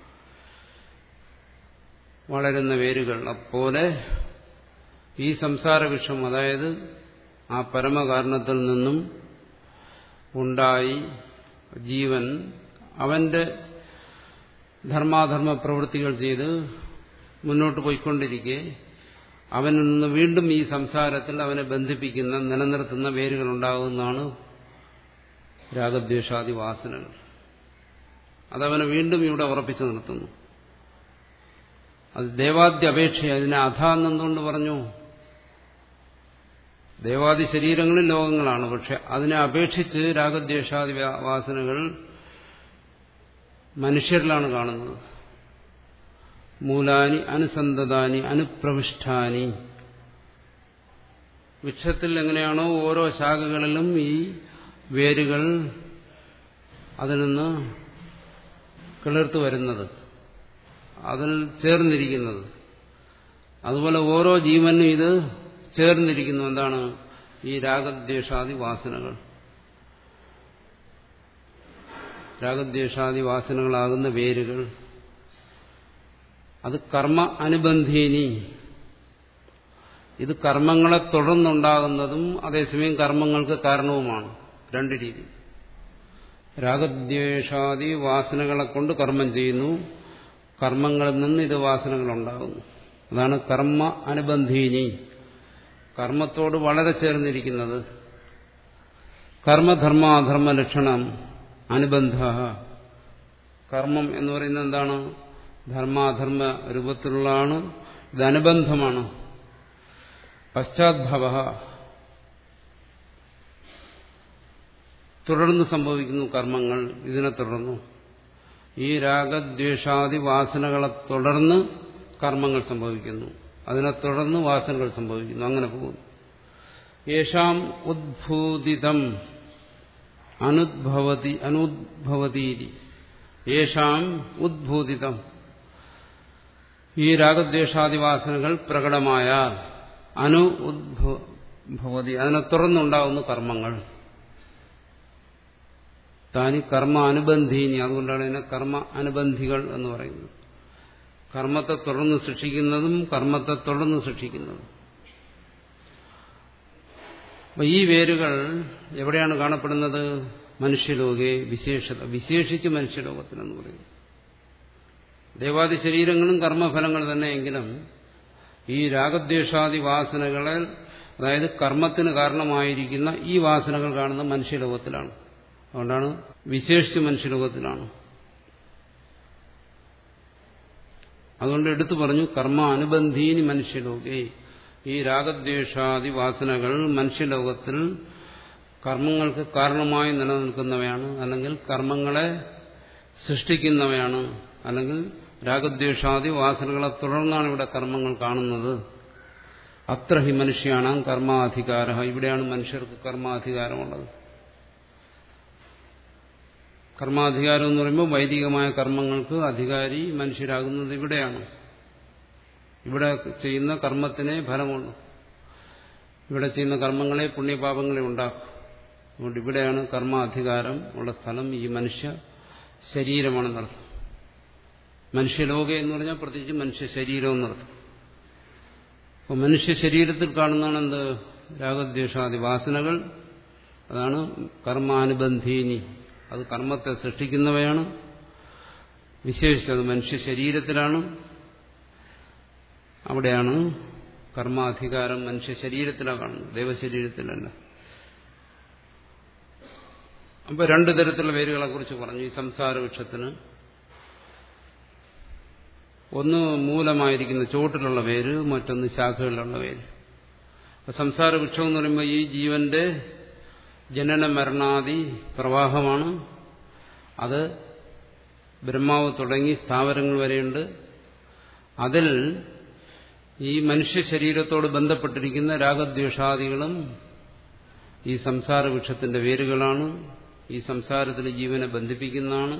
വളരുന്ന വേരുകൾ അപ്പോലെ ഈ സംസാര വിഷം അതായത് ആ പരമകാരണത്തിൽ നിന്നും ഉണ്ടായി ജീവൻ അവന്റെ ധർമാധർമ്മ പ്രവൃത്തികൾ ചെയ്ത് മുന്നോട്ട് പോയിക്കൊണ്ടിരിക്കെ അവനിൽ നിന്ന് വീണ്ടും ഈ സംസാരത്തിൽ അവനെ ബന്ധിപ്പിക്കുന്ന നിലനിർത്തുന്ന വേരുകൾ ഉണ്ടാകുന്നതാണ് രാഗദ്വേഷാദി വാസനകൾ അതവനെ വീണ്ടും ഇവിടെ ഉറപ്പിച്ചു നിർത്തുന്നു അത് ദേവാദ്യ അപേക്ഷ അതിനെ അധ എന്നെന്തുകൊണ്ട് പറഞ്ഞു ദേവാദി ശരീരങ്ങളിൽ ലോകങ്ങളാണ് പക്ഷെ അതിനെ അപേക്ഷിച്ച് രാഗദ്വേഷാദി വാസനകൾ മനുഷ്യരിലാണ് കാണുന്നത് മൂലാനി അനുസന്ധതാനി അനുപ്രവിഷ്ടാനി വൃക്ഷത്തിൽ എങ്ങനെയാണോ ഓരോ ശാഖകളിലും ഈ വേരുകൾ അതിൽ നിന്ന് കിളിർത്തു വരുന്നത് അതിൽ ചേർന്നിരിക്കുന്നത് അതുപോലെ ഓരോ ജീവനും ഇത് ചേർന്നിരിക്കുന്നു എന്താണ് ഈ രാഗദ്വേഷാദി വാസനകൾ രാഗദ്വേഷാദി വാസനകളാകുന്ന വേരുകൾ അത് കർമ്മ അനുബന്ധീനി ഇത് കർമ്മങ്ങളെ തുടർന്നുണ്ടാകുന്നതും അതേസമയം കർമ്മങ്ങൾക്ക് കാരണവുമാണ് രണ്ട് രീതി രാഗദ്വേഷാദി വാസനകളെ കൊണ്ട് കർമ്മം ചെയ്യുന്നു കർമ്മങ്ങളിൽ നിന്ന് ഇത് വാസനകളുണ്ടാകുന്നു അതാണ് കർമ്മ അനുബന്ധീനി കർമ്മത്തോട് വളരെ ചേർന്നിരിക്കുന്നത് കർമ്മധർമാധർമ്മ ലക്ഷണം അനുബന്ധ കർമ്മം എന്ന് പറയുന്നത് എന്താണ് ധർമാധർമ്മ രൂപത്തിലുള്ളതാണ് ഇത് അനുബന്ധമാണ് പശ്ചാത്ഭവ തുടർന്ന് സംഭവിക്കുന്നു കർമ്മങ്ങൾ ഇതിനെ തുടർന്നു ഈ രാഗദ്വേഷാദി വാസനകളെ തുടർന്ന് കർമ്മങ്ങൾ സംഭവിക്കുന്നു അതിനെ തുടർന്ന് വാസനകൾ സംഭവിക്കുന്നു അങ്ങനെ പോകുന്നു യേശാം ഉദ്ഭൂതിതം അനുദ്ഭവതി അനുദ്ഭവതീരി യേശാം ഉദ്ഭൂതിതം ഈ രാഗദ്വേഷാദി വാസനകൾ പ്രകടമായ അനു ഉദ്ഭവതി അതിനെ തുടർന്നുണ്ടാകുന്ന കർമ്മങ്ങൾ താനി കർമ്മ അനുബന്ധീനി അതുകൊണ്ടാണ് ഇതിനെ കർമ്മ അനുബന്ധികൾ എന്ന് പറയുന്നത് കർമ്മത്തെ തുടർന്ന് സൃഷ്ടിക്കുന്നതും കർമ്മത്തെ തുടർന്ന് സൃഷ്ടിക്കുന്നതും അപ്പൊ ഈ വേരുകൾ എവിടെയാണ് കാണപ്പെടുന്നത് മനുഷ്യലോകെ വിശേഷത വിശേഷിച്ച് മനുഷ്യലോകത്തിലെന്ന് പറയുന്നു ദേവാദി ശരീരങ്ങളും കർമ്മഫലങ്ങൾ തന്നെയെങ്കിലും ഈ രാഗദ്വേഷാദി വാസനകളെ അതായത് കർമ്മത്തിന് കാരണമായിരിക്കുന്ന ഈ വാസനകൾ കാണുന്ന മനുഷ്യലോകത്തിലാണ് അതുകൊണ്ടാണ് വിശേഷിച്ച് മനുഷ്യലോകത്തിലാണ് അതുകൊണ്ട് എടുത്തു പറഞ്ഞു കർമ്മ അനുബന്ധീനി മനുഷ്യലോകെ ഈ രാഗദ്വേഷാദി വാസനകൾ മനുഷ്യലോകത്തിൽ കർമ്മങ്ങൾക്ക് കാരണമായി നിലനിൽക്കുന്നവയാണ് അല്ലെങ്കിൽ കർമ്മങ്ങളെ സൃഷ്ടിക്കുന്നവയാണ് അല്ലെങ്കിൽ രാഗദ്വേഷാദി വാസനകളെ തുടർന്നാണ് ഇവിടെ കർമ്മങ്ങൾ കാണുന്നത് അത്ര ഹി മനുഷ്യാണ് കർമാധികാര ഇവിടെയാണ് മനുഷ്യർക്ക് കർമാധികാരമുള്ളത് കർമാധികാരം എന്ന് പറയുമ്പോൾ വൈദികമായ കർമ്മങ്ങൾക്ക് അധികാരി മനുഷ്യരാകുന്നത് ഇവിടെയാണ് ഇവിടെ ചെയ്യുന്ന കർമ്മത്തിനെ ഫലമുള്ളൂ ഇവിടെ ചെയ്യുന്ന കർമ്മങ്ങളെ പുണ്യപാപങ്ങളെ ഉണ്ടാക്കും അതുകൊണ്ട് ഇവിടെയാണ് കർമാധികാരം ഉള്ള സ്ഥലം ഈ മനുഷ്യ ശരീരമാണെന്നർത്ഥം മനുഷ്യലോക എന്ന് പറഞ്ഞാൽ പ്രത്യേകിച്ച് മനുഷ്യ ശരീരം എന്നർത്ഥം അപ്പോൾ മനുഷ്യ ശരീരത്തിൽ കാണുന്നതാണ് എന്ത് രാഗദ്വേഷാദി വാസനകൾ അതാണ് കർമാനുബന്ധീനി അത് കർമ്മത്തെ സൃഷ്ടിക്കുന്നവയാണ് വിശേഷിച്ചത് മനുഷ്യ ശരീരത്തിലാണ് അവിടെയാണ് കർമാധികാരം മനുഷ്യ ശരീരത്തിലാണ് കാണുന്നത് ദൈവശരീരത്തിലല്ല അപ്പൊ രണ്ടു തരത്തിലുള്ള വേരുകളെ കുറിച്ച് പറഞ്ഞു ഈ സംസാര വൃക്ഷത്തിന് ഒന്ന് മൂലമായിരിക്കുന്ന ചുവട്ടിലുള്ള വേര് മറ്റൊന്ന് ശാഖകളിലുള്ള വേര് അപ്പൊ സംസാര വൃക്ഷം എന്ന് പറയുമ്പോൾ ഈ ജീവന്റെ ജനന മരണാദി പ്രവാഹമാണ് അത് ബ്രഹ്മാവ് തുടങ്ങി സ്ഥാവരങ്ങൾ വരെയുണ്ട് അതിൽ ഈ മനുഷ്യ ശരീരത്തോട് ബന്ധപ്പെട്ടിരിക്കുന്ന രാഗദ്വേഷാദികളും ഈ സംസാര വൃക്ഷത്തിന്റെ വേരുകളാണ് ഈ സംസാരത്തിൽ ജീവനെ ബന്ധിപ്പിക്കുന്നതാണ്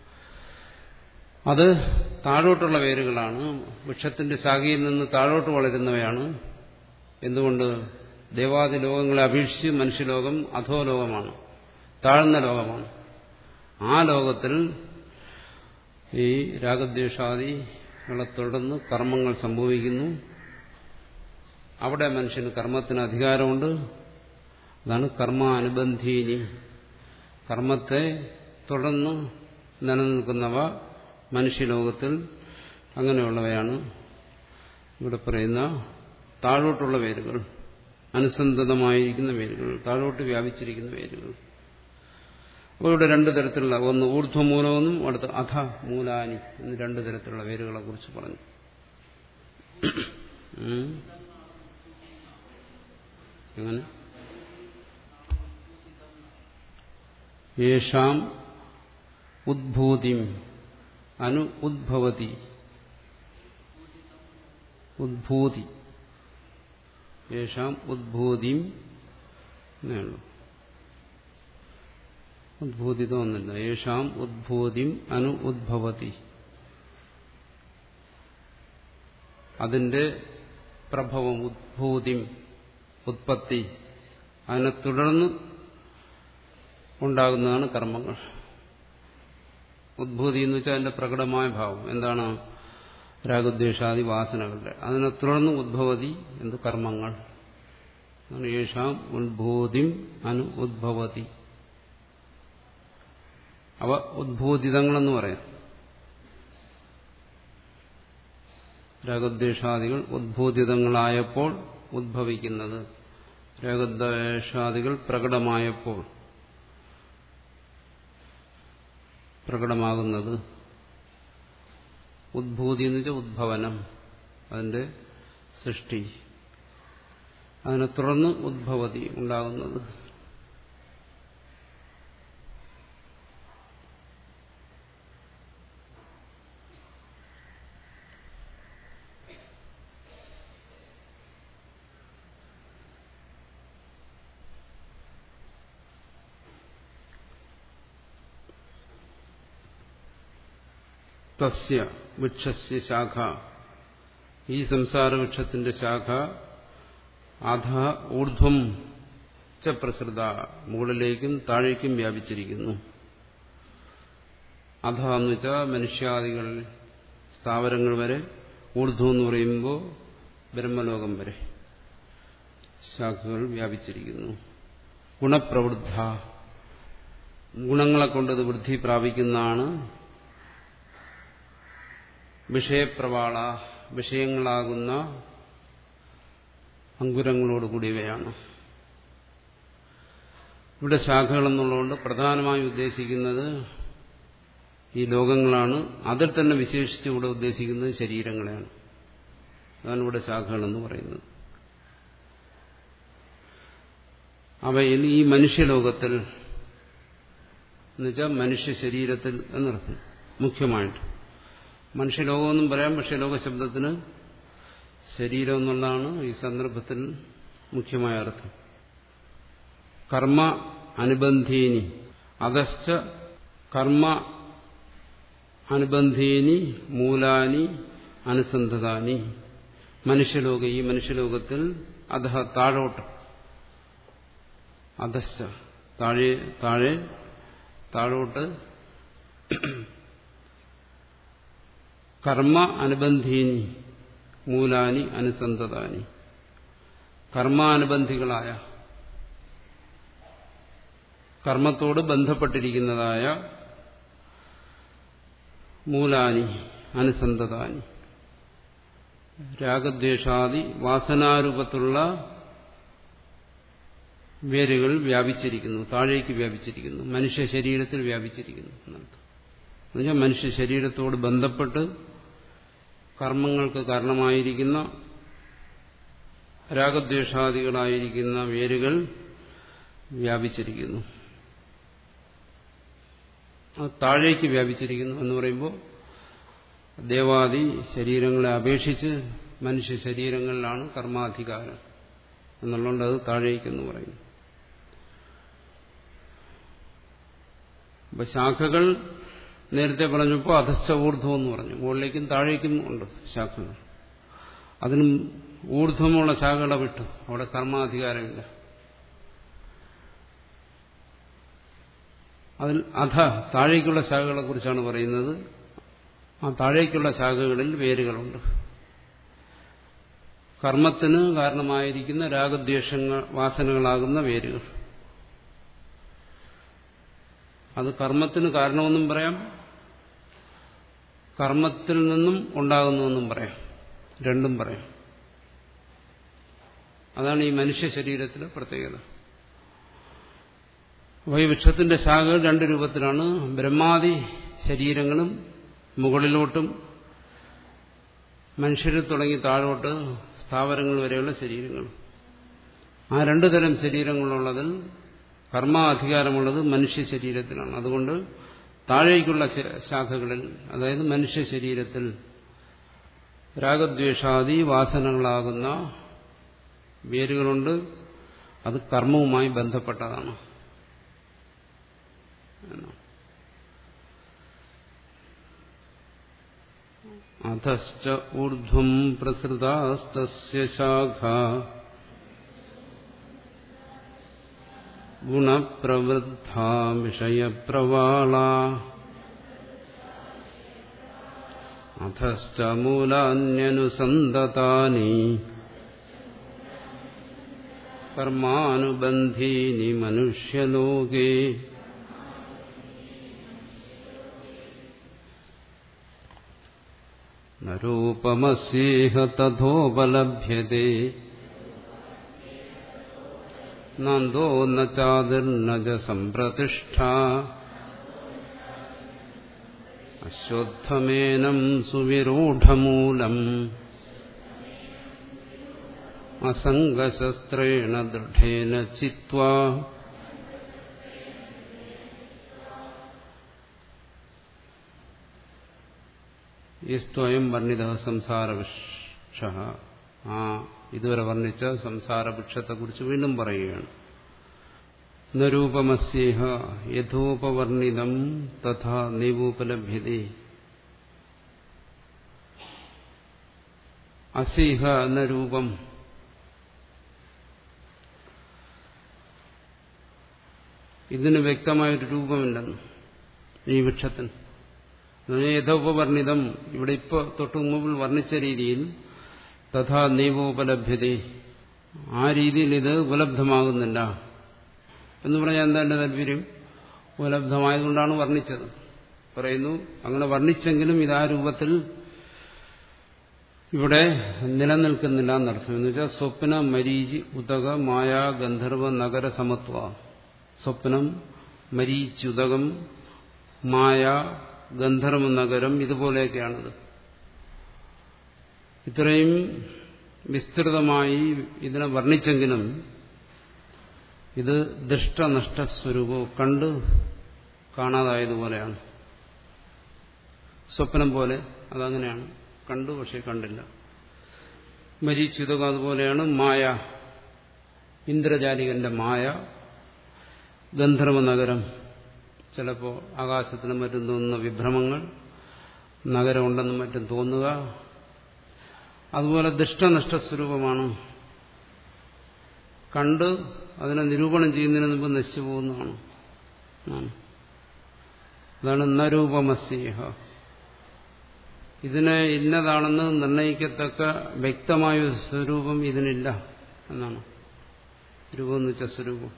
അത് താഴോട്ടുള്ള വേരുകളാണ് വൃക്ഷത്തിന്റെ ശാഖയിൽ നിന്ന് താഴോട്ട് വളരുന്നവയാണ് എന്തുകൊണ്ട് ദേവാദി ലോകങ്ങളെ അപേക്ഷിച്ച് മനുഷ്യലോകം അധോലോകമാണ് താഴ്ന്ന ലോകമാണ് ആ ലോകത്തിൽ ഈ രാഗദ്വേഷാദികളെ തുടർന്ന് കർമ്മങ്ങൾ സംഭവിക്കുന്നു അവിടെ മനുഷ്യന് കർമ്മത്തിന് അധികാരമുണ്ട് അതാണ് കർമാനുബന്ധീനി കർമ്മത്തെ തുടർന്ന് നിലനിൽക്കുന്നവ മനുഷ്യലോകത്തിൽ അങ്ങനെയുള്ളവയാണ് ഇവിടെ പറയുന്ന താഴോട്ടുള്ള വേരുകൾ അനുസന്ധതമായിരിക്കുന്ന വേരുകൾ താഴോട്ട് വ്യാപിച്ചിരിക്കുന്ന വേരുകൾ അപ്പോൾ ഇവിടെ രണ്ടു തരത്തിലുള്ള ഒന്ന് ഊർധ്വമൂലമെന്നും അടുത്ത് അധ മൂലാനി എന്ന് രണ്ടു തരത്തിലുള്ള വേരുകളെ കുറിച്ച് പറഞ്ഞു എങ്ങനെ യേഷാം ഉദ്ഭൂതിം അനു ഉദ്ഭവതി ഉദ്ഭൂതി യേഷാം ഉദ്ഭൂതിം എന്നുള്ളൂ ഉദ്ഭൂതിതമൊന്നുമില്ല യേഷാം ഉദ്ഭൂതിം അനു ഉദ്ഭവതി അതിന്റെ പ്രഭവം ഉദ്ഭൂതിം ഉത്പത്തി അതിനെ തുടർന്ന് ഉണ്ടാകുന്നതാണ് കർമ്മങ്ങൾ ഉദ്ഭൂതി എന്ന് വെച്ചാൽ അതിന്റെ പ്രകടമായ ഭാവം എന്താണ് രാഗദ്വേഷാദി വാസനകളുടെ അതിനെ തുടർന്ന് ഉദ്ഭവതി എന്ത് കർമ്മങ്ങൾ യേഷാം ഉത്ബോധിം അനു ഉദ്ഭവതി അവ ഉദ്ബോധിതങ്ങളെന്ന് പറയാം രാഗദ്വേഷാദികൾ ഉദ്ബോധിതങ്ങളായപ്പോൾ ഉദ്ഭവിക്കുന്നത് രാഗദ്വേഷാദികൾ പ്രകടമായപ്പോൾ പ്രകടമാകുന്നത് ഉദ്ഭൂതി എന്ന് വെച്ചാൽ ഉദ്ഭവനം അതിന്റെ സൃഷ്ടി അതിനെ തുടർന്ന് ഉദ്ഭവതി ഉണ്ടാകുന്നത് തസ്യ വൃക്ഷസ്യ ശാഖ ഈ സംസാര വൃക്ഷത്തിന്റെ ശാഖ അധ ഊർധ്വം ച പ്രസൃത മുകളിലേക്കും താഴേക്കും വ്യാപിച്ചിരിക്കുന്നു അധ എന്ന് വെച്ചാൽ മനുഷ്യാദികൾ സ്ഥാവരങ്ങൾ വരെ ഊർധ്വം എന്ന് പറയുമ്പോൾ ബ്രഹ്മലോകം വരെ ശാഖകൾ വ്യാപിച്ചിരിക്കുന്നു ഗുണപ്രവൃദ്ധ ഗുണങ്ങളെ കൊണ്ടത് വൃദ്ധി പ്രാപിക്കുന്നതാണ് വിഷയപ്രവാള വിഷയങ്ങളാകുന്ന അങ്കുരങ്ങളോട് കൂടിയവയാണ് ഇവിടെ ശാഖകൾ എന്നുള്ളതുകൊണ്ട് പ്രധാനമായി ഉദ്ദേശിക്കുന്നത് ഈ ലോകങ്ങളാണ് അതിൽ തന്നെ വിശേഷിച്ച് ഇവിടെ ഉദ്ദേശിക്കുന്നത് ശരീരങ്ങളെയാണ് അതാണ് ഇവിടെ ശാഖകളെന്ന് പറയുന്നത് അവയിൽ ഈ മനുഷ്യലോകത്തിൽ എന്നുവെച്ചാൽ മനുഷ്യ ശരീരത്തിൽ എന്നർത്ഥം മുഖ്യമായിട്ട് മനുഷ്യലോകമെന്നും പറയാം പക്ഷെ ലോക ശബ്ദത്തിന് ശരീരം എന്നുള്ളതാണ് ഈ സന്ദർഭത്തിൽ മുഖ്യമായ അർത്ഥം കർമ്മ അനുബന്ധീനി അതശ്ച കർമ്മ അനുബന്ധീനി മൂലാനി അനുസന്ധതാനി മനുഷ്യലോക ഈ മനുഷ്യലോകത്തിൽ അധ താഴോട്ട് അധശ്ച താഴെ താഴെ താഴോട്ട് കർമ്മ അനുബന്ധീനി മൂലാനി അനുസന്ധതാനി കർമാനുബന്ധികളായ കർമ്മത്തോട് ബന്ധപ്പെട്ടിരിക്കുന്നതായ മൂലാനി അനുസന്ധതാനി രാഗദ്വേഷാദി വാസനാരൂപത്തിലുള്ള വേരുകൾ വ്യാപിച്ചിരിക്കുന്നു താഴേക്ക് വ്യാപിച്ചിരിക്കുന്നു മനുഷ്യ ശരീരത്തിൽ വ്യാപിച്ചിരിക്കുന്നു എന്നർത്ഥം എന്നുവെച്ചാൽ മനുഷ്യ ശരീരത്തോട് ബന്ധപ്പെട്ട് കർമ്മങ്ങൾക്ക് കാരണമായിരിക്കുന്ന രാഗദ്വേഷാദികളായിരിക്കുന്ന വേരുകൾ വ്യാപിച്ചിരിക്കുന്നു അത് താഴേക്ക് വ്യാപിച്ചിരിക്കുന്നു എന്ന് പറയുമ്പോൾ ദേവാദി ശരീരങ്ങളെ അപേക്ഷിച്ച് മനുഷ്യ ശരീരങ്ങളിലാണ് കർമാധികാരം എന്നുള്ളതുകൊണ്ട് അത് താഴേക്കെന്ന് പറയുന്നു അപ്പൊ ശാഖകൾ നേരത്തെ പറഞ്ഞപ്പോൾ അധസ്ഥ ഊർധ്വം എന്ന് പറഞ്ഞു മുകളിലേക്കും താഴേക്കും ഉണ്ട് ശാഖകൾ അതിനും ഊർധ്വമുള്ള ശാഖകളെ വിട്ടു അവിടെ കർമാധികാരമില്ല അതിൽ അധ താഴേക്കുള്ള ശാഖകളെ കുറിച്ചാണ് പറയുന്നത് ആ താഴേക്കുള്ള ശാഖകളിൽ വേരുകളുണ്ട് കർമ്മത്തിന് കാരണമായിരിക്കുന്ന രാഗദ്വേഷങ്ങൾ വാസനകളാകുന്ന വേരുകൾ അത് കർമ്മത്തിന് കാരണമെന്നും പറയാം കർമ്മത്തിൽ നിന്നും ഉണ്ടാകുന്നുവെന്നും പറയാം രണ്ടും പറയാം അതാണ് ഈ മനുഷ്യ ശരീരത്തിലെ പ്രത്യേകത അപ്പോൾ ഈ വൃക്ഷത്തിന്റെ ശാഖകൾ രണ്ട് രൂപത്തിലാണ് ബ്രഹ്മാദി ശരീരങ്ങളും മുകളിലോട്ടും മനുഷ്യരിൽ തുടങ്ങി താഴോട്ട് സ്ഥാവരങ്ങൾ വരെയുള്ള ശരീരങ്ങൾ ആ രണ്ടു തരം ശരീരങ്ങളുള്ളതിൽ കർമാധികാരമുള്ളത് മനുഷ്യ ശരീരത്തിലാണ് അതുകൊണ്ട് താഴേക്കുള്ള ശാഖകളിൽ അതായത് മനുഷ്യ ശരീരത്തിൽ രാഗദ്വേഷാദി വാസനകളാകുന്ന വേരുകളുണ്ട് അത് കർമ്മവുമായി ബന്ധപ്പെട്ടതാണ് അധശ്ച ഊർധ്വം പ്രസൃതാസ്തസ്യ ശാഖ ഗുണപ്രവൃദ്ധ വിഷയപ്രവാള അധശ്ച മൂലാന്യനുസന്തതാനി കർമാനുബന്ധീനി മനുഷ്യലോകേ നൂപമസ്യേഹ തഥോപലഭ്യത്തെ നന്ദോ ന ചാതിർനജ സംപ്രതിഷ്ഠ അശ്വത്ഥമേനം സുവിരൂഢമൂലം അസംഗശസ്ത്രേണ ദൃഢേന ചിത്വാ യസ്ത്വയം വർണ്ണിത സംസാരവൃക്ഷ ആ ഇതുവരെ വർണ്ണിച്ച സംസാരവൃക്ഷത്തെക്കുറിച്ച് വീണ്ടും പറയുകയാണ് നരൂപമസ്യേഹ യഥോപവർണിതം തഥാ നൈവോപലഭ്യതേ അസീഹ എന്ന രൂപം ഇതിന് വ്യക്തമായൊരു രൂപമില്ലെന്ന് ഈ വൃക്ഷത്തിന് യഥോപവർണിതം ഇവിടെ ഇപ്പോൾ തൊട്ടു മുമ്പിൽ വർണ്ണിച്ച രീതിയിൽ തഥാ നൈവോപലഭ്യത ആ രീതിയിൽ ഇത് ഉപലബ്ധമാകുന്നില്ല എന്ന് പറഞ്ഞാൽ എന്താണ് താല്പര്യം ഉപലബ്ധമായതുകൊണ്ടാണ് വർണ്ണിച്ചത് പറയുന്നു അങ്ങനെ വർണ്ണിച്ചെങ്കിലും ഇത് ആ രൂപത്തിൽ ഇവിടെ നിലനിൽക്കുന്നില്ല എന്നർത്ഥം എന്ന് വെച്ചാൽ സ്വപ്ന മരീചി ഉദക മായ ഗന്ധർവ നഗര സമത്വ സ്വപ്നം മരീച്ചുതകം മായ ഗന്ധർവ നഗരം ഇതുപോലെയൊക്കെയാണത് ഇത്രയും വിസ്തൃതമായി ഇതിനെ വർണ്ണിച്ചെങ്കിലും ഇത് ദുഷ്ടനഷ്ടസ്വരൂപവും കണ്ട് കാണാതായതുപോലെയാണ് സ്വപ്നം പോലെ അതങ്ങനെയാണ് കണ്ടു പക്ഷെ കണ്ടില്ല മരീച്ചുതകം അതുപോലെയാണ് മായ ഇന്ദ്രജാലികന്റെ മായ ഗന്ധർവ നഗരം ചിലപ്പോൾ ആകാശത്തിനും മറ്റും തോന്നുന്ന വിഭ്രമങ്ങൾ നഗരമുണ്ടെന്നും മറ്റും തോന്നുക അതുപോലെ ദുഷ്ടനഷ്ടസ്വരൂപമാണ് കണ്ട് അതിനെ നിരൂപണം ചെയ്യുന്നതിന് മുമ്പ് നശിച്ചു പോകുന്നതാണ് അതാണ് നരൂപമസ്യേഹ ഇതിനെ ഇന്നതാണെന്ന് നിർണയിക്കത്തക്ക വ്യക്തമായ സ്വരൂപം ഇതിനില്ല എന്നാണ് രൂപം എന്ന് വെച്ച സ്വരൂപം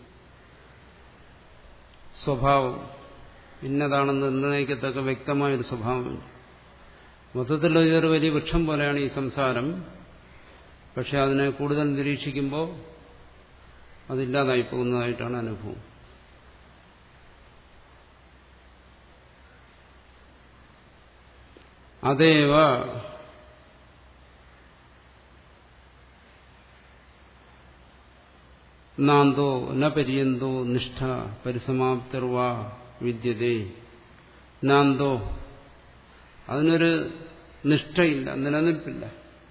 സ്വഭാവം ഇന്നതാണെന്ന് നിർണയിക്കത്തക്ക വ്യക്തമായൊരു സ്വഭാവമില്ല മൊത്തത്തിൽ ഇതൊരു വലിയ വൃക്ഷം പോലെയാണ് ഈ സംസാരം പക്ഷെ അതിനെ കൂടുതൽ നിരീക്ഷിക്കുമ്പോൾ അതില്ലാതായി പോകുന്നതായിട്ടാണ് അനുഭവം അതേവ നാന്തോ ന പര്യന്തോ നിഷ്ഠ പരിസമാപ്തിർവാ വിദ്യതേ നാന്തോ അതിനൊരു നിഷ്ഠയില്ല നിലനിൽപ്പില്ല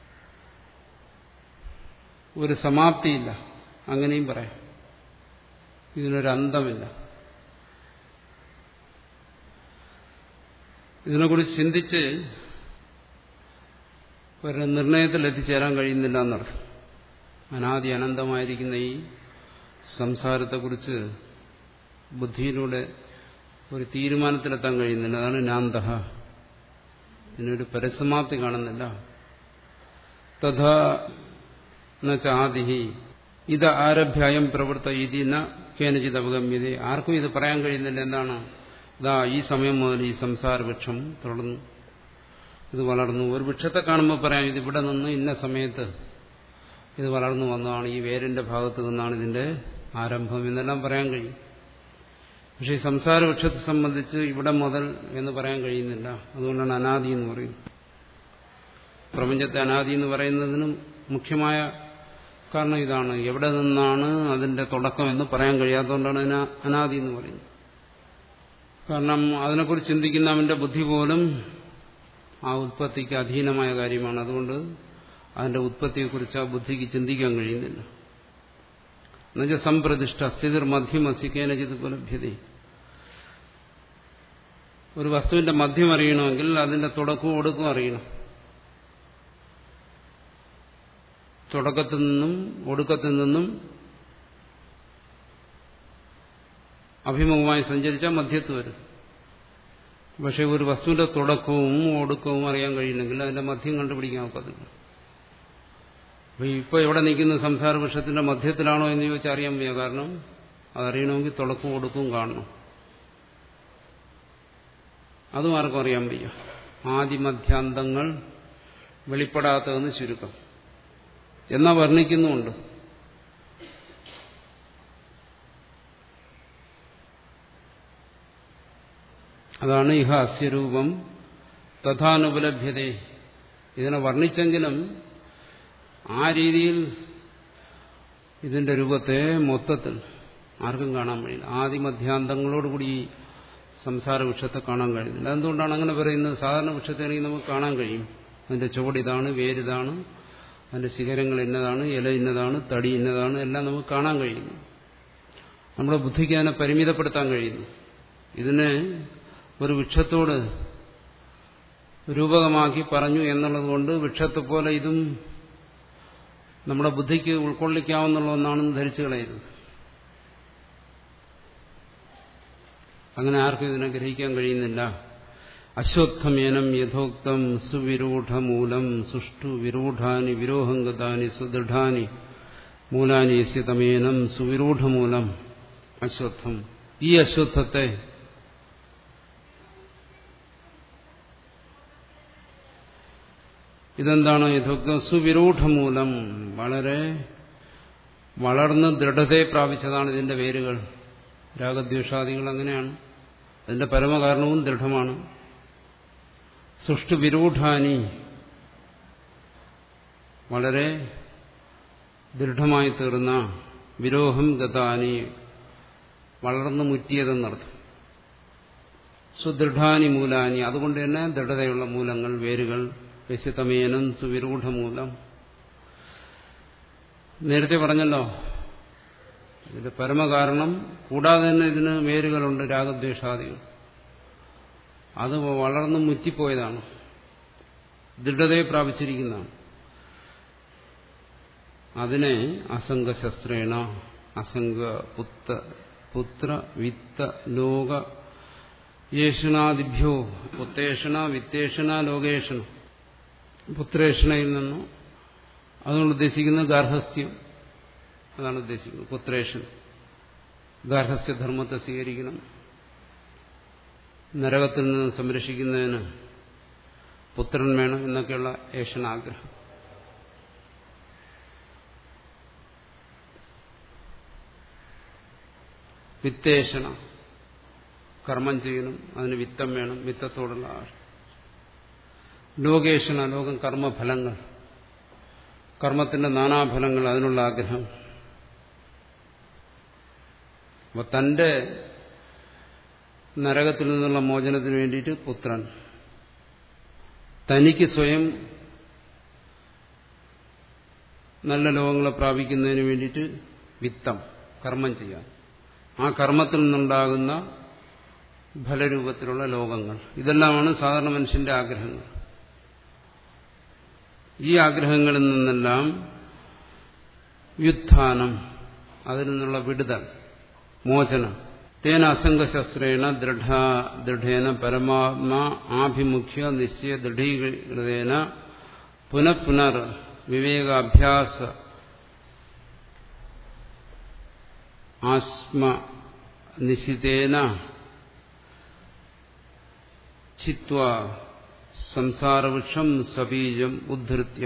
ഒരു സമാപ്തിയില്ല അങ്ങനെയും പറയാം ഇതിനൊരു അന്തമില്ല ഇതിനെക്കുറിച്ച് ചിന്തിച്ച് ഒരു നിർണയത്തിൽ എത്തിച്ചേരാൻ കഴിയുന്നില്ല എന്നർത്ഥം അനാദി അനന്തമായിരിക്കുന്ന ഈ സംസാരത്തെക്കുറിച്ച് ബുദ്ധിയിലൂടെ ഒരു തീരുമാനത്തിലെത്താൻ കഴിയുന്നില്ല അതാണ് നാന്തഹ ഇതിനൊരു പരിസമാപ്തി കാണുന്നില്ല തഥാ ചാദിഹി ഇത് ആരഭ്യായം പ്രവൃത്ത ഇതി ന കേനചിത് അവഗമ്യത ആർക്കും ഇത് പറയാൻ കഴിയുന്നില്ല എന്താണ് ഇതാ ഈ സമയം മുതൽ ഈ സംസാര വൃക്ഷം തുടർന്നു ഇത് വളർന്നു ഒരു വൃക്ഷത്തെ കാണുമ്പോൾ പറയാം ഇത് ഇവിടെ നിന്ന് ഇന്ന സമയത്ത് ഇത് വളർന്നു വന്നതാണ് ഈ വേരിന്റെ ഭാഗത്ത് നിന്നാണ് ഇതിന്റെ ആരംഭം എന്നെല്ലാം പറയാൻ കഴിയും പക്ഷെ ഈ സംസാര വൃക്ഷത്തെ സംബന്ധിച്ച് ഇവിടെ മുതൽ എന്ന് പറയാൻ കഴിയുന്നില്ല അതുകൊണ്ടാണ് അനാദി എന്ന് പറയുന്നത് പ്രപഞ്ചത്തെ അനാദി എന്ന് പറയുന്നതിനും മുഖ്യമായ കാരണം ഇതാണ് എവിടെ നിന്നാണ് അതിന്റെ തുടക്കം എന്ന് പറയാൻ കഴിയാത്തതുകൊണ്ടാണ് അതിനെ അനാദി എന്ന് പറയുന്നത് കാരണം അതിനെക്കുറിച്ച് ചിന്തിക്കുന്ന അവന്റെ ബുദ്ധി പോലും ആ ഉത്പത്തിക്ക് അധീനമായ കാര്യമാണ് അതുകൊണ്ട് അതിന്റെ ഉത്പത്തിയെക്കുറിച്ച് ആ ബുദ്ധിക്ക് ചിന്തിക്കാൻ കഴിയുന്നില്ല എന്നുവെച്ചാൽ സംപ്രതിഷ്ഠ സ്ഥിതിർ മധ്യമസി കേനചിത് ഉപലഭ്യത ഒരു വസ്തുവിന്റെ മധ്യം അറിയണമെങ്കിൽ അതിന്റെ തുടക്കവും ഒടുക്കവും അറിയണം തുടക്കത്തിൽ നിന്നും ഒടുക്കത്തിൽ നിന്നും അഭിമുഖമായി സഞ്ചരിച്ചാൽ മധ്യത്ത് വരും പക്ഷെ ഒരു വസ്തുവിന്റെ തുടക്കവും ഒടുക്കവും അറിയാൻ കഴിയുന്നെങ്കിൽ അതിന്റെ മധ്യം കണ്ടുപിടിക്കാൻ ഒക്കത്തില്ല അപ്പൊ ഇപ്പൊ എവിടെ നിൽക്കുന്ന സംസാര വൃക്ഷത്തിന്റെ മധ്യത്തിലാണോ എന്ന് ചോദിച്ചാൽ അറിയാൻ വയ്യ കാരണം അതറിയണമെങ്കിൽ തുടക്കവും ഒടുക്കവും കാണണം അതും ആർക്കും അറിയാൻ വയ്യ ആദിമധ്യാന്തങ്ങൾ വെളിപ്പെടാത്തതെന്ന് ചുരുക്കം എന്നാ വർണ്ണിക്കുന്നുമുണ്ട് അതാണ് ഇഹ അസ്യരൂപം തഥാനുപലഭ്യത ഇതിനെ വർണ്ണിച്ചെങ്കിലും ആ രീതിയിൽ ഇതിന്റെ രൂപത്തെ മൊത്തത്തിൽ ആർക്കും കാണാൻ കഴിയില്ല ആദിമധ്യാന്തങ്ങളോടുകൂടി ഈ സംസാര വൃക്ഷത്തെ കാണാൻ കഴിയുന്നില്ല എന്തുകൊണ്ടാണ് അങ്ങനെ പറയുന്നത് സാധാരണ വൃക്ഷത്തെയാണെങ്കിൽ നമുക്ക് കാണാൻ കഴിയും അതിന്റെ ചുവടിതാണ് വേരിതാണ് അതിന്റെ ശിഖരങ്ങൾ ഇന്നതാണ് ഇല ഇന്നതാണ് തടി ഇന്നതാണ് എല്ലാം നമുക്ക് കാണാൻ കഴിയുന്നു നമ്മുടെ ബുദ്ധിക്ക് അതിനെ പരിമിതപ്പെടുത്താൻ കഴിയുന്നു ഇതിനെ ഒരു വൃക്ഷത്തോട് രൂപകമാക്കി പറഞ്ഞു എന്നുള്ളത് കൊണ്ട് വൃക്ഷത്തെ പോലെ ഇതും നമ്മുടെ ബുദ്ധിക്ക് ഉൾക്കൊള്ളിക്കാവുന്നുള്ള ഒന്നാണെന്ന് ധരിച്ചു കളയരുത് അങ്ങനെ ആർക്കും ഇതിനെ ഗ്രഹിക്കാൻ കഴിയുന്നില്ല അശ്വത്ഥമേനം യഥോക്തം സുവിരൂഢമൂലം സുഷ്ടു വിരൂഢാനി വിരോഹംഗതാനി സുദൃഢാനി മൂലാനി യസ്യതമേനം സുവിരൂഢമൂലം അശ്വത്ഥം ഈ അശ്വത്ഥത്തെ ഇതെന്താണ് യഥോക്തം സുവിരൂഢമൂലം വളരെ വളർന്ന് ദൃഢതയെ പ്രാപിച്ചതാണ് ഇതിന്റെ വേരുകൾ രാഗദ്വേഷാദികൾ അങ്ങനെയാണ് അതിന്റെ പരമകാരണവും ദൃഢമാണ് സുഷ്ടു വിരൂഢാനി വളരെ ദൃഢമായി തീർന്ന വിരോഹം ഗതാനി വളർന്നു മുറ്റിയതെന്നർത്ഥം സുദൃഢാനി മൂലാനി അതുകൊണ്ട് തന്നെ ദൃഢതയുള്ള മൂലങ്ങൾ വേരുകൾ വ്യസിതമേനം സുവിരൂഢമൂലം നേരത്തെ പറഞ്ഞല്ലോ ഇതിന്റെ പരമകാരണം കൂടാതെ തന്നെ ഇതിന് വേരുകളുണ്ട് രാഗദ്വേഷാദികൾ അത് വളർന്നു മുറ്റിപ്പോയതാണ് ദൃഢതയെ പ്രാപിച്ചിരിക്കുന്നതാണ് അതിനെ അസംഗശസ്ത്രേണ അസംഗ പുത്ത പുത്ര വിത്ത ലോക യേഷണാദിഭ്യോ പുത്തേഷണ വിത്തേഷണ ലോകേഷണ പുത്രേഷണയിൽ നിന്നും അതുകൊണ്ട് ഉദ്ദേശിക്കുന്നത് ഗാർഹസ്ഥ്യം അതാണ് ഉദ്ദേശിക്കുന്നത് പുത്രേഷൻ ഗാർഹസ്ഥ്യധർമ്മത്തെ സ്വീകരിക്കണം നരകത്തിൽ നിന്ന് സംരക്ഷിക്കുന്നതിന് പുത്രൻ വേണം എന്നൊക്കെയുള്ള ഏഷണാഗ്രഹം വിത്തേഷണ കർമ്മം ചെയ്യണം അതിന് വിത്തം വേണം വിത്തത്തോടുള്ള ആൾ ലോകേഷണ ലോകം കർമ്മഫലങ്ങൾ കർമ്മത്തിന്റെ നാനാഫലങ്ങൾ അതിനുള്ള ആഗ്രഹം അപ്പൊ തന്റെ നരകത്തിൽ നിന്നുള്ള മോചനത്തിന് വേണ്ടിയിട്ട് പുത്രൻ തനിക്ക് സ്വയം നല്ല ലോകങ്ങളെ പ്രാപിക്കുന്നതിന് വേണ്ടിയിട്ട് വിത്തം കർമ്മം ചെയ്യാൻ ആ കർമ്മത്തിൽ നിന്നുണ്ടാകുന്ന ഫലരൂപത്തിലുള്ള ലോകങ്ങൾ ഇതെല്ലാമാണ് സാധാരണ മനുഷ്യന്റെ ആഗ്രഹങ്ങൾ ഈ ആഗ്രഹങ്ങളിൽ നിന്നെല്ലാം വ്യുത്ഥാനം അതിൽ നിന്നുള്ള വിടുതൽ മോചനം തേന അസംഗശസ്ത്രേണ ദൃഢ ദൃഢേന പരമാത്മാ ആഭിമുഖ്യ നിശ്ചയ ദൃഢീകൃതേന പുനഃപുനർ വിവേകാഭ്യാസ ആസ്മ നിശിതേന ചിത്വ സംസാരവൃക്ഷം സബീജം ഉദ്ധൃത്യ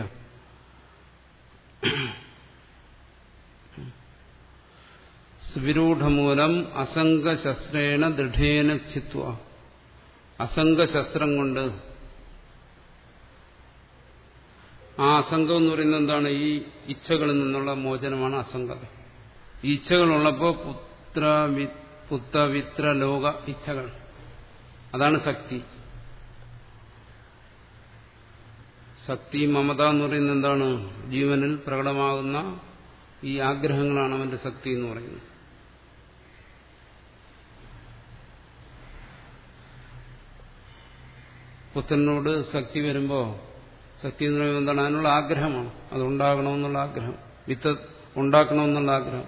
വിരൂഢമൂലം അസംഗശസ്ത്രേണ ദൃഢേന ചിത്വ അസംഗശസ്ത്രം കൊണ്ട് ആ അസംഗം എന്ന് പറയുന്നത് എന്താണ് ഈ ഇച്ഛകളിൽ നിന്നുള്ള മോചനമാണ് അസംഗത ഈ ഇച്ഛകളുള്ളപ്പോൾ പുത്ര പുത്തവിത്ര ലോക ഇച്ഛകൾ അതാണ് ശക്തി ശക്തി മമത എന്ന് പറയുന്നത് എന്താണ് ജീവനിൽ പ്രകടമാകുന്ന ഈ ആഗ്രഹങ്ങളാണ് അവന്റെ ശക്തി എന്ന് പറയുന്നത് പുത്രനോട് ശക്തി വരുമ്പോ ശക്തി എന്ന് പറയുന്നത് എന്താണ് അതിനുള്ള ആഗ്രഹമാണ് അതുണ്ടാകണമെന്നുള്ള ആഗ്രഹം വിത്ത് ഉണ്ടാക്കണമെന്നുള്ള ആഗ്രഹം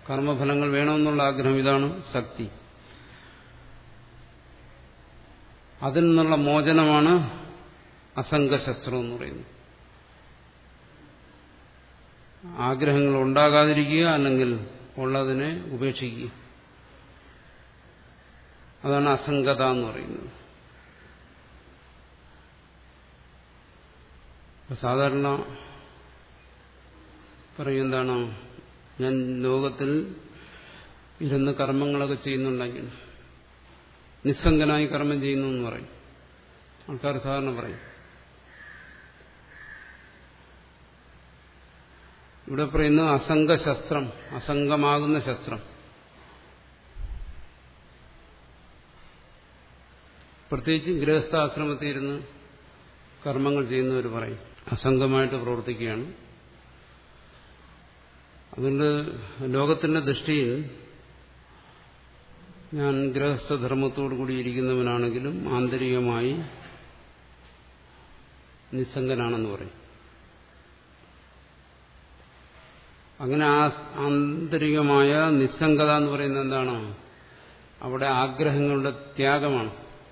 കർമ്മഫലങ്ങൾ വേണമെന്നുള്ള ആഗ്രഹം ഇതാണ് ശക്തി അതിൽ നിന്നുള്ള മോചനമാണ് അസംഗശസ്ത്രം എന്ന് പറയുന്നത് ആഗ്രഹങ്ങൾ ഉണ്ടാകാതിരിക്കുക അല്ലെങ്കിൽ ഉള്ളതിനെ ഉപേക്ഷിക്കുക അതാണ് അസംഗത എന്ന് പറയുന്നത് സാധാരണ പറയും എന്താണ് ഞാൻ ലോകത്തിൽ ഇരുന്ന് കർമ്മങ്ങളൊക്കെ ചെയ്യുന്നുണ്ടെങ്കിൽ നിസ്സംഗനായി കർമ്മം ചെയ്യുന്നു എന്ന് പറയും ആൾക്കാർ സാധാരണ പറയും ഇവിടെ പറയുന്നു അസംഗശസ്ത്രം അസംഗമാകുന്ന ശസ്ത്രം പ്രത്യേകിച്ച് ഗൃഹസ്ഥാശ്രമത്തിൽ ഇരുന്ന് കർമ്മങ്ങൾ ചെയ്യുന്നവർ പറയും അസംഗമായിട്ട് പ്രവർത്തിക്കുകയാണ് അതുകൊണ്ട് ലോകത്തിന്റെ ദൃഷ്ടിയിൽ ഞാൻ ഗൃഹസ്ഥധർമ്മത്തോടു കൂടി ഇരിക്കുന്നവനാണെങ്കിലും ആന്തരികമായി നിസ്സംഗനാണെന്ന് പറയും അങ്ങനെ ആ ആന്തരികമായ നിസ്സംഗത എന്ന് പറയുന്നത് എന്താണ് അവിടെ ആഗ്രഹങ്ങളുടെ ത്യാഗമാണ്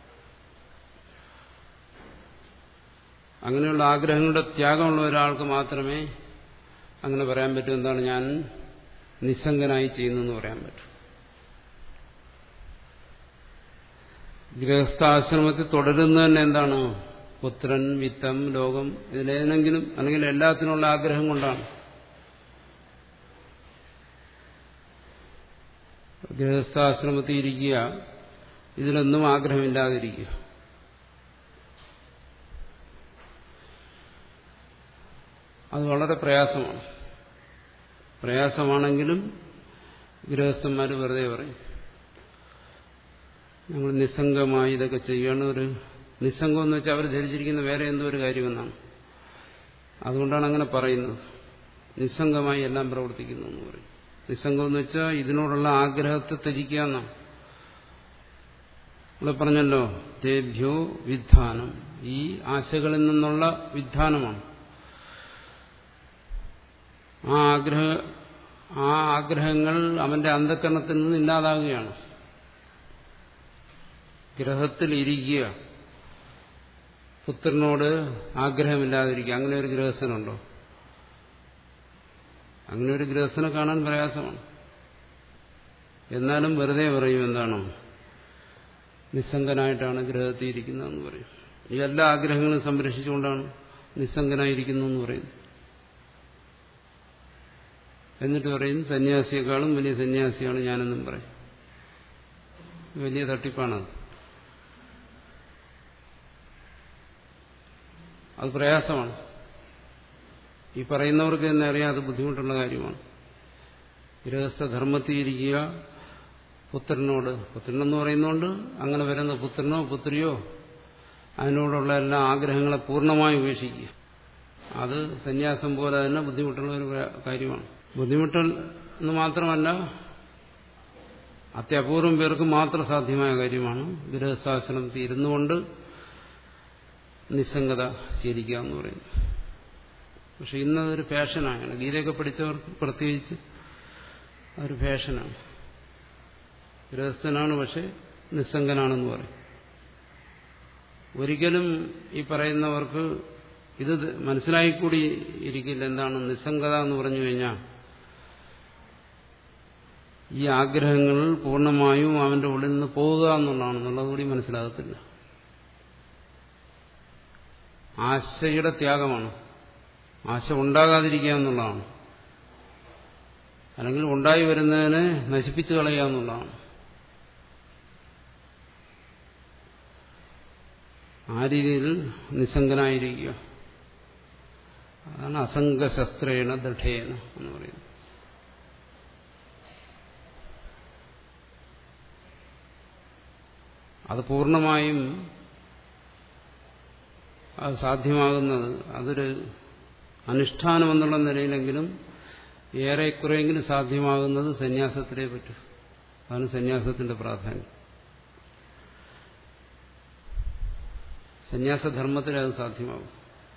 അങ്ങനെയുള്ള ആഗ്രഹങ്ങളുടെ ത്യാഗമുള്ള ഒരാൾക്ക് മാത്രമേ അങ്ങനെ പറയാൻ പറ്റൂ എന്താണ് ഞാൻ നിസ്സംഗനായി ചെയ്യുന്നതെന്ന് പറയാൻ പറ്റും ഗൃഹസ്ഥാശ്രമത്തിൽ തുടരുന്നത് തന്നെ എന്താണ് പുത്രൻ വിത്തം ലോകം ഇതിലേതെങ്കിലും അല്ലെങ്കിൽ എല്ലാത്തിനുള്ള ആഗ്രഹം കൊണ്ടാണ് ഗൃഹസ്ഥാശ്രമത്തിൽ ഇരിക്കുക ഇതിലൊന്നും ആഗ്രഹമില്ലാതിരിക്കുക അത് വളരെ പ്രയാസമാണ് പ്രയാസമാണെങ്കിലും ഗൃഹസ്ഥന്മാർ വെറുതെ പറയും ഞങ്ങൾ നിസ്സംഗമായി ഇതൊക്കെ ചെയ്യണം ഒരു നിസ്സംഗം എന്ന് വെച്ചാൽ അവർ ധരിച്ചിരിക്കുന്ന വേറെ എന്തോ ഒരു കാര്യമെന്നാണ് അതുകൊണ്ടാണ് അങ്ങനെ പറയുന്നത് നിസ്സംഗമായി എല്ലാം പ്രവർത്തിക്കുന്നു എന്ന് പറയും നിസ്സംഗം എന്ന് വെച്ചാൽ ഇതിനോടുള്ള ആഗ്രഹത്തെ ത്യജിക്കുക എന്നാണ് ഇവിടെ പറഞ്ഞല്ലോ തേഭ്യോ വിധാനം ഈ ആശകളിൽ നിന്നുള്ള വിധാനമാണ് ആ ആഗ്രഹ ആ ആഗ്രഹങ്ങൾ അവന്റെ അന്ധക്കരണത്തിൽ നിന്ന് ഇല്ലാതാകുകയാണ് ഗ്രഹത്തിൽ ഇരിക്കുക പുത്രനോട് ആഗ്രഹമില്ലാതിരിക്കുക അങ്ങനെ ഒരു ഗൃഹസ്ഥനുണ്ടോ അങ്ങനെ ഒരു ഗൃഹസ്ഥനെ കാണാൻ പ്രയാസമാണ് എന്നാലും വെറുതെ പറയും എന്താണോ നിസ്സംഗനായിട്ടാണ് ഗ്രഹത്തിൽ ഇരിക്കുന്നതെന്ന് പറയും ഈ എല്ലാ ആഗ്രഹങ്ങളും സംരക്ഷിച്ചുകൊണ്ടാണ് നിസ്സംഗനായിരിക്കുന്നു എന്ന് പറയുന്നത് എന്നിട്ട് പറയും സന്യാസിയെക്കാളും വലിയ സന്യാസിയാണ് ഞാനെന്നും പറയും വലിയ തട്ടിപ്പാണത് അത് പ്രയാസമാണ് ഈ പറയുന്നവർക്ക് തന്നെ അറിയാം അത് ബുദ്ധിമുട്ടുള്ള കാര്യമാണ് ഗൃഹസ്ഥധർമ്മത്തിൽ ഇരിക്കുക പുത്രനോട് പുത്രനെന്ന് പറയുന്നതുകൊണ്ട് അങ്ങനെ വരുന്ന പുത്രനോ പുത്രിയോ അതിനോടുള്ള എല്ലാ ആഗ്രഹങ്ങളെ പൂർണ്ണമായി ഉപേക്ഷിക്കുക അത് സന്യാസം പോലെ തന്നെ ബുദ്ധിമുട്ടുള്ള ഒരു കാര്യമാണ് ബുദ്ധിമുട്ടൽ എന്ന് മാത്രമല്ല അത്യപൂർവം പേർക്ക് മാത്രം സാധ്യമായ കാര്യമാണ് ഗൃഹസ്ഥാശ്രമത്തിൽ ഇരുന്നുകൊണ്ട് നിസ്സംഗത ശീലിക്കുക എന്ന് പറയുന്നത് പക്ഷെ ഇന്നതൊരു ഫാഷനാണ് ഗീതയൊക്കെ പഠിച്ചവർക്ക് പ്രത്യേകിച്ച് അതൊരു ഫാഷനാണ് ഗൃഹസ്ഥനാണ് പക്ഷെ നിസ്സംഗനാണെന്ന് പറയും ഒരിക്കലും ഈ പറയുന്നവർക്ക് ഇത് മനസ്സിലായിക്കൂടി ഇരിക്കില്ല എന്താണ് നിസ്സംഗത എന്ന് പറഞ്ഞു കഴിഞ്ഞാൽ ഈ ആഗ്രഹങ്ങൾ പൂർണ്ണമായും അവന്റെ ഉള്ളിൽ നിന്ന് പോവുക എന്നുള്ളതാണ് എന്നുള്ളത് കൂടി മനസ്സിലാകത്തില്ല ആശയുടെ ത്യാഗമാണ് ആശ ഉണ്ടാകാതിരിക്കുക എന്നുള്ളതാണ് അല്ലെങ്കിൽ ഉണ്ടായി വരുന്നതിനെ നശിപ്പിച്ചു കളയുക എന്നുള്ളതാണ് ആ രീതിയിൽ നിസ്സംഗനായിരിക്കുക അതാണ് അസംഗശസ്ത്രേണ ദൃഢേന എന്ന് പറയുന്നത് അത് പൂർണ്ണമായും അത് സാധ്യമാകുന്നത് അതൊരു അനുഷ്ഠാനം എന്നുള്ള നിലയിലെങ്കിലും ഏറെക്കുറെയെങ്കിലും സാധ്യമാകുന്നത് സന്യാസത്തിലേ പറ്റൂ അതാണ് സന്യാസത്തിന്റെ പ്രാധാന്യം സന്യാസധർമ്മത്തിൽ അത് സാധ്യമാകും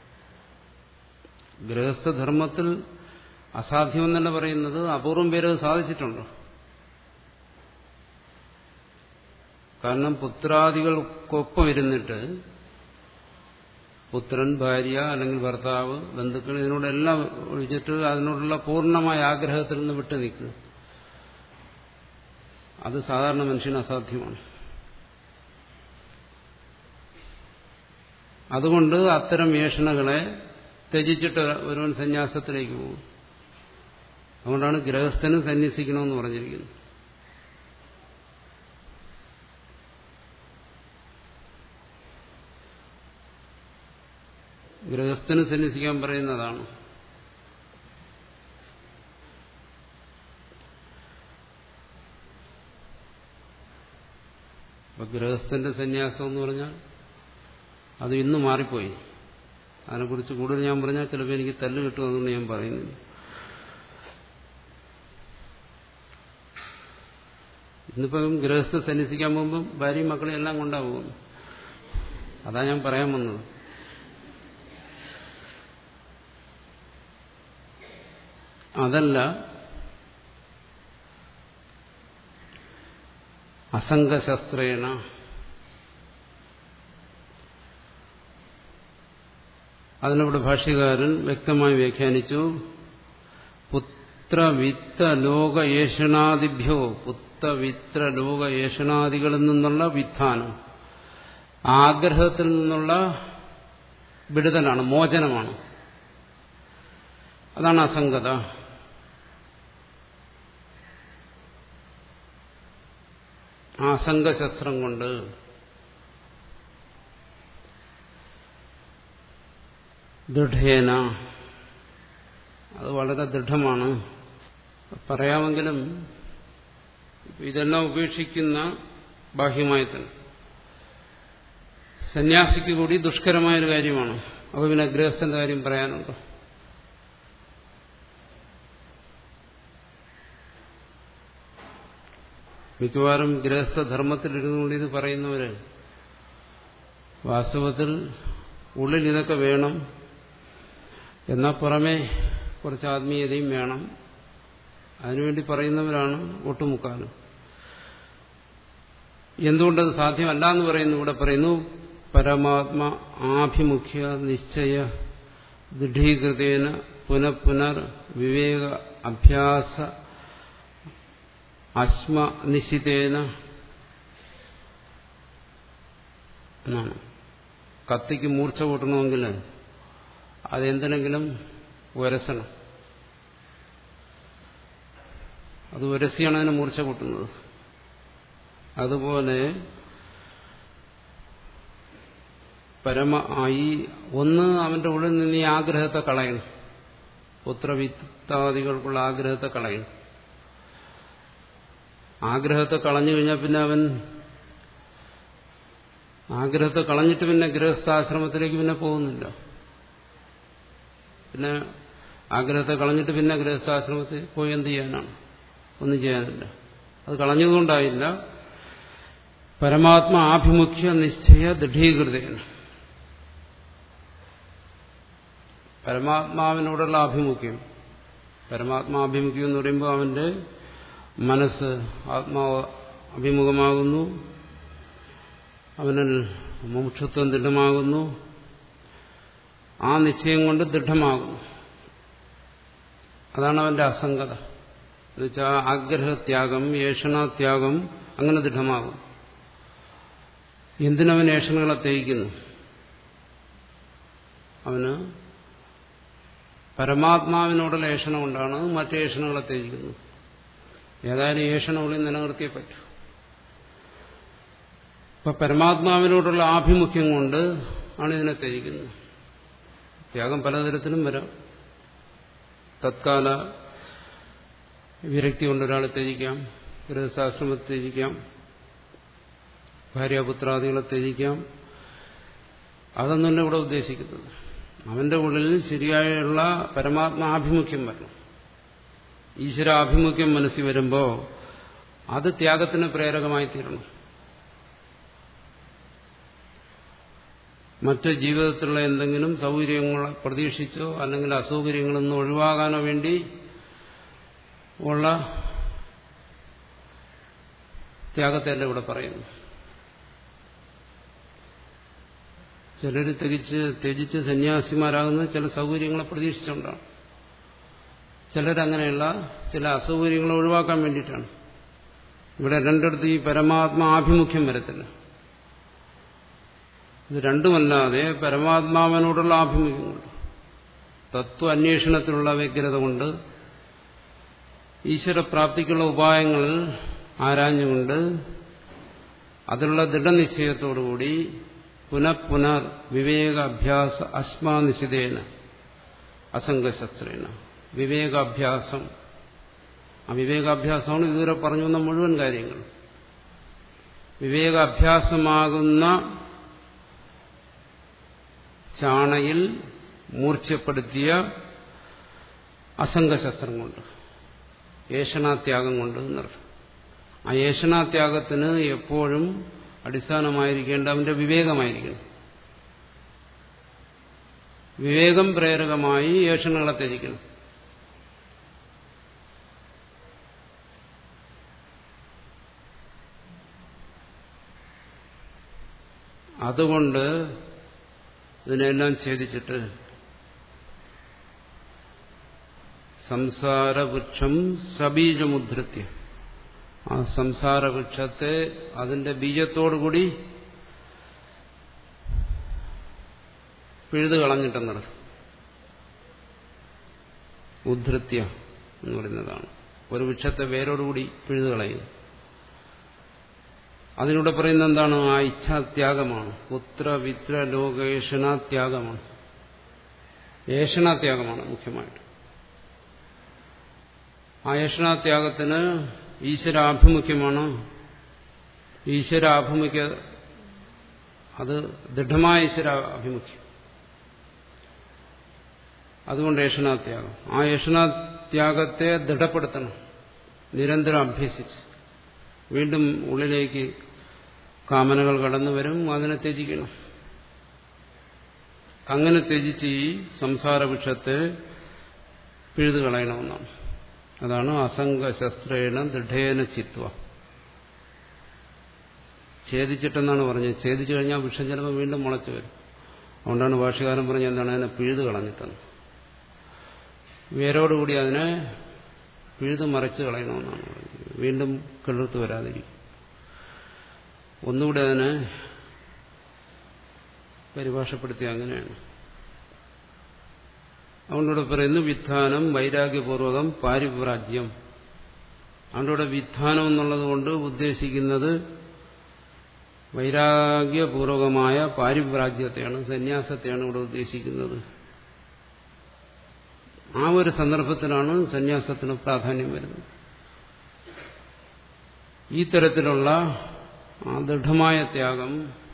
ഗൃഹസ്ഥധർമ്മത്തിൽ അസാധ്യമെന്നല്ല പറയുന്നത് അപൂർവം പേരത് സാധിച്ചിട്ടുണ്ടോ കാരണം പുത്രാദികൾക്കൊപ്പം ഇരുന്നിട്ട് പുത്രൻ ഭാര്യ അല്ലെങ്കിൽ ഭർത്താവ് ബന്ധുക്കൾ ഇതിനോടെല്ലാം ഒഴിച്ചിട്ട് അതിനോടുള്ള പൂർണ്ണമായ ആഗ്രഹത്തിൽ നിന്ന് വിട്ടു നിൽക്കുക അത് സാധാരണ മനുഷ്യന് അസാധ്യമാണ് അതുകൊണ്ട് അത്തരം വേഷണകളെ ത്യജിച്ചിട്ട് ഒരുവൻ സന്യാസത്തിലേക്ക് പോകും അതുകൊണ്ടാണ് ഗൃഹസ്ഥനും സന്യസിക്കണമെന്ന് പറഞ്ഞിരിക്കുന്നത് ഗൃഹസ്ഥന് സന്യസിക്കാൻ പറയുന്നതാണ് അപ്പൊ ഗൃഹസ്ഥന്റെ സന്യാസം എന്ന് പറഞ്ഞാൽ അത് ഇന്ന് മാറിപ്പോയി അതിനെക്കുറിച്ച് കൂടുതൽ ഞാൻ പറഞ്ഞാൽ ചിലപ്പോൾ എനിക്ക് തല്ല് കിട്ടും അതുകൊണ്ട് ഞാൻ പറയുന്നില്ല ഇന്നിപ്പം ഗൃഹസ്ഥ സന്യസിക്കാൻ പോകുമ്പം ഭാര്യയും മക്കളെയും എല്ലാം കൊണ്ടാ പോകുന്നു അതാ ഞാൻ പറയാൻ വന്നത് അതല്ല അസംഗശസ്ത്രേണ അതിനിവിടെ ഭാഷ്യകാരൻ വ്യക്തമായി വ്യാഖ്യാനിച്ചു പുത്രവിത്ത ലോക ഏഷണാദിഭ്യോ പുത്രവിത്ര ലോക ഏഷണാദികളിൽ നിന്നുള്ള വിധാനം ആഗ്രഹത്തിൽ നിന്നുള്ള വിടുതലാണ് മോചനമാണ് അതാണ് അസംഗത ആ അസംഗശസ്ത്രം കൊണ്ട് ദൃഢേന അത് വളരെ ദൃഢമാണ് പറയാമെങ്കിലും ഇതെല്ലാം ഉപേക്ഷിക്കുന്ന ബാഹ്യമായി തന്നെ സന്യാസിക്ക് കൂടി ദുഷ്കരമായൊരു കാര്യമാണ് അപ്പോൾ പിന്നെ ഗൃഹസ്ഥന്റെ കാര്യം പറയാനുണ്ടോ മിക്കവാറും ഗൃഹസ്ഥധർമ്മത്തിലിരുന്നുകൊണ്ട് ഇത് പറയുന്നവര് വാസ്തവത്തിൽ ഉള്ളിൽ ഇതൊക്കെ വേണം എന്നാൽ പുറമെ കുറച്ച് ആത്മീയതയും വേണം അതിനുവേണ്ടി പറയുന്നവരാണ് ഒട്ടുമുക്കാലും എന്തുകൊണ്ടത് സാധ്യമല്ല എന്ന് പറയുന്നു ഇവിടെ പറയുന്നു പരമാത്മ ആഭിമുഖ്യ നിശ്ചയ ദൃഢീകൃതേന പുനഃപുനർ വിവേക അഭ്യാസ അശ്മനിശിതേന എന്നാണ് കത്തിക്ക് മൂർച്ച കൂട്ടണമെങ്കിൽ അതെന്തിനെങ്കിലും ഉരസണം അത് ഉരസിയാണ് അതിന് മൂർച്ച കൂട്ടുന്നത് അതുപോലെ പരമ ഈ ഒന്ന് അവന്റെ ഉള്ളിൽ നിന്ന് ഈ ആഗ്രഹത്തെ കളയണം പുത്രവിത്താദികൾക്കുള്ള ആഗ്രഹത്തെ കളയണം ആഗ്രഹത്തെ കളഞ്ഞു കഴിഞ്ഞാൽ പിന്നെ അവൻ ആഗ്രഹത്തെ കളഞ്ഞിട്ട് പിന്നെ ഗൃഹസ്ഥാശ്രമത്തിലേക്ക് പിന്നെ പോകുന്നില്ല പിന്നെ ആഗ്രഹത്തെ കളഞ്ഞിട്ട് പിന്നെ ഗൃഹസ്ഥാശ്രമത്തിൽ പോയി എന്ത് ചെയ്യാനാണ് ഒന്നും ചെയ്യാനില്ല അത് കളഞ്ഞതുകൊണ്ടായില്ല പരമാത്മ ആഭിമുഖ്യ നിശ്ചയ ദൃഢീകൃതയാണ് പരമാത്മാവിനോടുള്ള ആഭിമുഖ്യം പരമാത്മാഭിമുഖ്യം എന്ന് പറയുമ്പോൾ അവന്റെ മനസ്സ് ആത്മാവ് അഭിമുഖമാകുന്നു അവനിൽ മുമുക്ഷത്വം ദൃഢമാകുന്നു ആ നിശ്ചയം കൊണ്ട് ദൃഢമാകുന്നു അതാണ് അവന്റെ അസംഗത എന്നുവെച്ചാൽ ആഗ്രഹത്യാഗം ഏഷണത്യാഗം അങ്ങനെ ദൃഢമാകും എന്തിനവൻ ഏഷണങ്ങളെ തേയിക്കുന്നു അവന് പരമാത്മാവിനോടുള്ള ഏഷണം കൊണ്ടാണ് മറ്റേ ഏഷണങ്ങളെ തേജിക്കുന്നത് ഏതായാലും ഏഷണം ഉള്ളിൽ നിലനിർത്തിയേ പറ്റൂ ഇപ്പൊ പരമാത്മാവിനോടുള്ള ആഭിമുഖ്യം കൊണ്ട് ആണ് ഇതിനെ ത്യജിക്കുന്നത് ത്യാഗം പലതരത്തിലും വരാം തത്കാല വിരക്തി കൊണ്ട് ഒരാളെ ത്യജിക്കാം ഗൃഹശാസ്ത്രമത്തെ ത്യജിക്കാം ഭാര്യാപുത്രാദികളെ ത്യജിക്കാം അതൊന്നുമല്ല ഇവിടെ ഉദ്ദേശിക്കുന്നത് അവന്റെ ഉള്ളിൽ ശരിയായുള്ള പരമാത്മാഭിമുഖ്യം വരണം ഈശ്വരാഭിമുഖ്യം മനസ്സിൽ വരുമ്പോൾ അത് ത്യാഗത്തിന് പ്രേരകമായി തീരണം മറ്റ് ജീവിതത്തിലുള്ള എന്തെങ്കിലും സൗകര്യങ്ങൾ പ്രതീക്ഷിച്ചോ അല്ലെങ്കിൽ അസൗകര്യങ്ങളിൽ നിന്ന് ഒഴിവാകാനോ വേണ്ടി ഉള്ള ത്യാഗത്തെയല്ല ഇവിടെ പറയുന്നു ചിലർ തികച്ച് ത്യജിച്ച് സന്യാസിമാരാകുന്നത് ചില സൗകര്യങ്ങളെ പ്രതീക്ഷിച്ചുകൊണ്ടാണ് ചിലരങ്ങനെയുള്ള ചില അസൗകര്യങ്ങളെ ഒഴിവാക്കാൻ വേണ്ടിയിട്ടാണ് ഇവിടെ രണ്ടിടത്ത് ഈ പരമാത്മാ ആഭിമുഖ്യം വരത്തില്ല ഇത് രണ്ടുമല്ലാതെ പരമാത്മാവിനോടുള്ള ആഭിമുഖ്യം കൊണ്ട് തത്വ അന്വേഷണത്തിലുള്ള വ്യഗ്രത കൊണ്ട് ഈശ്വരപ്രാപ്തിക്കുള്ള ഉപായങ്ങൾ ആരാഞ്ഞുകൊണ്ട് അതിലുള്ള ദൃഢനിശ്ചയത്തോടുകൂടി പുനഃപുനർ വിവേകാഭ്യാസ അസ്മാനിശിതേന അസംഗശസ്ത്രേന വിവേകാഭ്യാസം ആ വിവേകാഭ്യാസമാണ് ഇതുവരെ പറഞ്ഞു വന്ന മുഴുവൻ കാര്യങ്ങൾ വിവേകാഭ്യാസമാകുന്ന ചാണയിൽ മൂർച്ഛപ്പെടുത്തിയ അസംഗശസ്ത്രം കൊണ്ട് ഏഷണാത്യാഗം കൊണ്ട് എന്നർത്ഥം ആ ഏഷണാത്യാഗത്തിന് എപ്പോഴും അടിസ്ഥാനമായിരിക്കേണ്ട അവന്റെ വിവേകമായിരിക്കണം വിവേകം പ്രേരകമായി ഏഷണങ്ങളെ ത്യജിക്കണം അതുകൊണ്ട് ഇതിനെല്ലാം ഛേദിച്ചിട്ട് സംസാരവൃക്ഷം സബീജമുദ്ധൃത്യ ആ സംസാരവൃക്ഷത്തെ അതിന്റെ ബീജത്തോടുകൂടി പിഴുതു കളഞ്ഞിട്ടെന്നത് ഉദ്ധൃത്യ എന്ന് പറയുന്നതാണ് ഒരു വൃക്ഷത്തെ വേരോടുകൂടി പിഴുതു കളയുന്നു അതിലൂടെ പറയുന്ന എന്താണ് ആ ഇച്ഛാത്യാഗമാണ് പുത്ര വിത്ര ലോകേഷണാത്യാഗമാണ് ഏഷണാത്യാഗമാണ് മുഖ്യമായിട്ട് ആ ഏഷണാത്യാഗത്തിന് ഈശ്വരാഭിമുഖ്യമാണ് ഈശ്വരാഭിമുഖ്യ അത് ദൃഢമായ ഈശ്വരാഭിമുഖ്യം അതുകൊണ്ട് ഏഷണാത്യാഗം ആ ഏഷണാത്യാഗത്തെ ദൃഢപ്പെടുത്തണം നിരന്തരം അഭ്യസിച്ച് വീണ്ടും ഉള്ളിലേക്ക് കാമനകൾ കടന്നു വരും അതിനെ ത്യജിക്കണം അങ്ങനെ ത്യജിച്ച് ഈ സംസാരവൃക്ഷത്തെ പിഴുതു കളയണമെന്നാണ് അതാണ് അസംഗശസ്ത്രേണ ദൃഢേന ചിത്വ ഛേദിച്ചിട്ടെന്നാണ് പറഞ്ഞത് ഛേദിച്ചു കഴിഞ്ഞാൽ വൃക്ഷം ചിലപ്പോൾ വീണ്ടും മുളച്ചു വരും അതുകൊണ്ടാണ് ഭാഷകാരൻ പറഞ്ഞത് എന്താണ് അതിനെ പിഴുതു കളഞ്ഞിട്ടെന്ന് വേരോടുകൂടി അതിനെ പിഴുതു മറിച്ച് കളയണമെന്നാണ് പറഞ്ഞത് വീണ്ടും കിളിർത്ത് വരാതിരിക്കും ഒന്നുകൂടെ അതിനെ പരിഭാഷപ്പെടുത്തി അങ്ങനെയാണ് അതുകൊണ്ടിവിടെ പറയുന്നു വിധാനം വൈരാഗ്യപൂർവകം പാരിപ്രാജ്യം അതുകൊണ്ടിവിടെ വിധാനം എന്നുള്ളത് കൊണ്ട് ഉദ്ദേശിക്കുന്നത് വൈരാഗ്യപൂർവകമായ പാരിപ്രാജ്യത്തെയാണ് സന്യാസത്തെയാണ് ഇവിടെ ഉദ്ദേശിക്കുന്നത് ആ ഒരു സന്ദർഭത്തിലാണ് സന്യാസത്തിന് പ്രാധാന്യം വരുന്നത് ഈ തരത്തിലുള്ള ആ ദൃഢമായ ത്യാഗം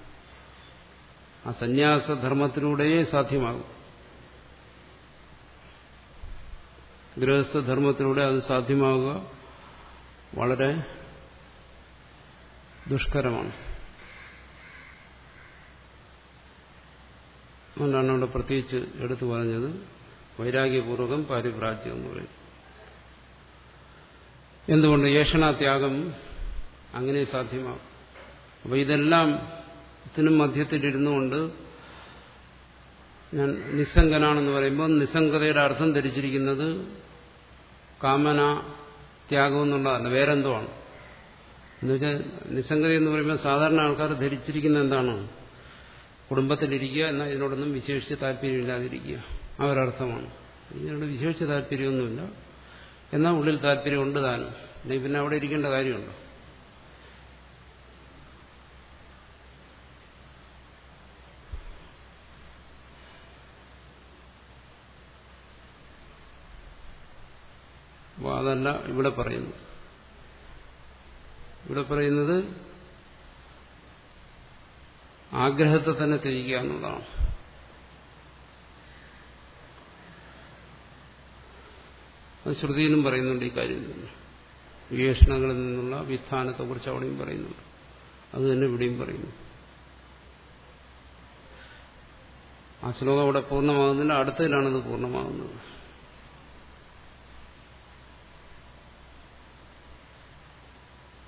ആ സന്യാസധർമ്മത്തിലൂടെയേ സാധ്യമാകും ഗൃഹസ്ഥധർമ്മത്തിലൂടെ അത് സാധ്യമാവുക വളരെ ദുഷ്കരമാണ് അതുകൊണ്ടാണ് അവിടെ പ്രത്യേകിച്ച് എടുത്തു പറഞ്ഞത് വൈരാഗ്യപൂർവകം പാരിപ്രാജ്യം എന്ന് പറയും എന്തുകൊണ്ട് ഏഷണാത്യാഗം അങ്ങനെ സാധ്യമാകും അപ്പോൾ ഇതെല്ലാം ത്തിനും മധ്യത്തിലിരുന്നു കൊണ്ട് ഞാൻ നിസ്സംഗനാണെന്ന് പറയുമ്പോൾ നിസ്സംഗതയുടെ അർത്ഥം ധരിച്ചിരിക്കുന്നത് കാമന ത്യാഗം എന്നുള്ളതല്ല വേറെന്തോ ആണ് എന്നുവെച്ചാൽ നിസ്സംഗത എന്ന് പറയുമ്പോൾ സാധാരണ ആൾക്കാർ ധരിച്ചിരിക്കുന്ന എന്താണ് കുടുംബത്തിലിരിക്കുക എന്നാൽ ഇതിനോടൊന്നും വിശേഷിച്ച് താല്പര്യമില്ലാതിരിക്കുക ആ ഒരർത്ഥമാണ് ഇതിനോട് വിശേഷിച്ച് താല്പര്യമൊന്നുമില്ല എന്നാൽ ഉള്ളിൽ താല്പര്യമുണ്ട് താനും അല്ലെങ്കിൽ പിന്നെ അവിടെ ഇരിക്കേണ്ട കാര്യമുണ്ടോ അപ്പോൾ അതല്ല ഇവിടെ പറയുന്നത് ഇവിടെ പറയുന്നത് ആഗ്രഹത്തെ തന്നെ ത്യജിക്കുക എന്നുള്ളതാണ് അത് ശ്രുതിയിലും പറയുന്നുണ്ട് ഈ കാര്യം തന്നെ വിവേഷണങ്ങളിൽ നിന്നുള്ള വിധാനത്തെക്കുറിച്ച് അവിടെയും പറയുന്നുണ്ട് അത് തന്നെ ഇവിടെയും പറയുന്നു ആ ശ്ലോകം അവിടെ പൂർണ്ണമാകുന്നില്ല അടുത്തതിലാണത് പൂർണ്ണമാകുന്നത്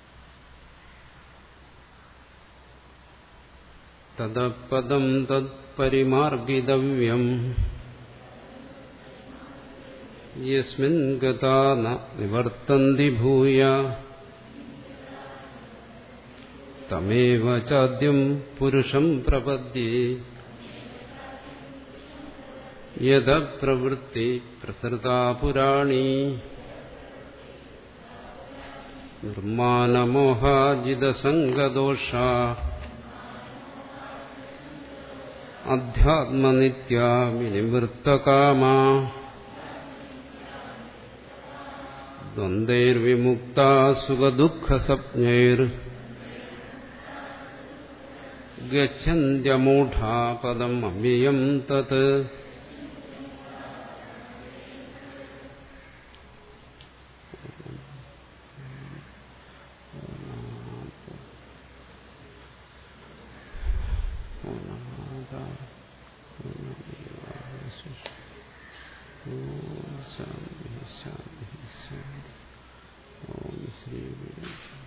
തദപദം തത് പരിമാർഗിതവ്യം യസ്മിൻ ഗതാ ന നിവർത്തന്തി ഭൂയ തമേവ ചാദ്യം പുരുഷം പ്രപദ്യേ യഥ പ്രവൃത്തി പ്രസൃതാ പുരാണി നിർമാനമോഹാജിതസംഗദോഷ അധ്യാത്മനിത്യാ വിനിവൃത്തകാമാ ദ്വന്ദ്വൈർവിമുക്താ സുഖദുഃഖസപ്ഞൈർ ഗച്ഛന്ത്യമൂഢാ പദം അവ്യയം തത് ശാന്തി ശാന്തി ശാന്തി ഓം ശ്രീ ഗുരു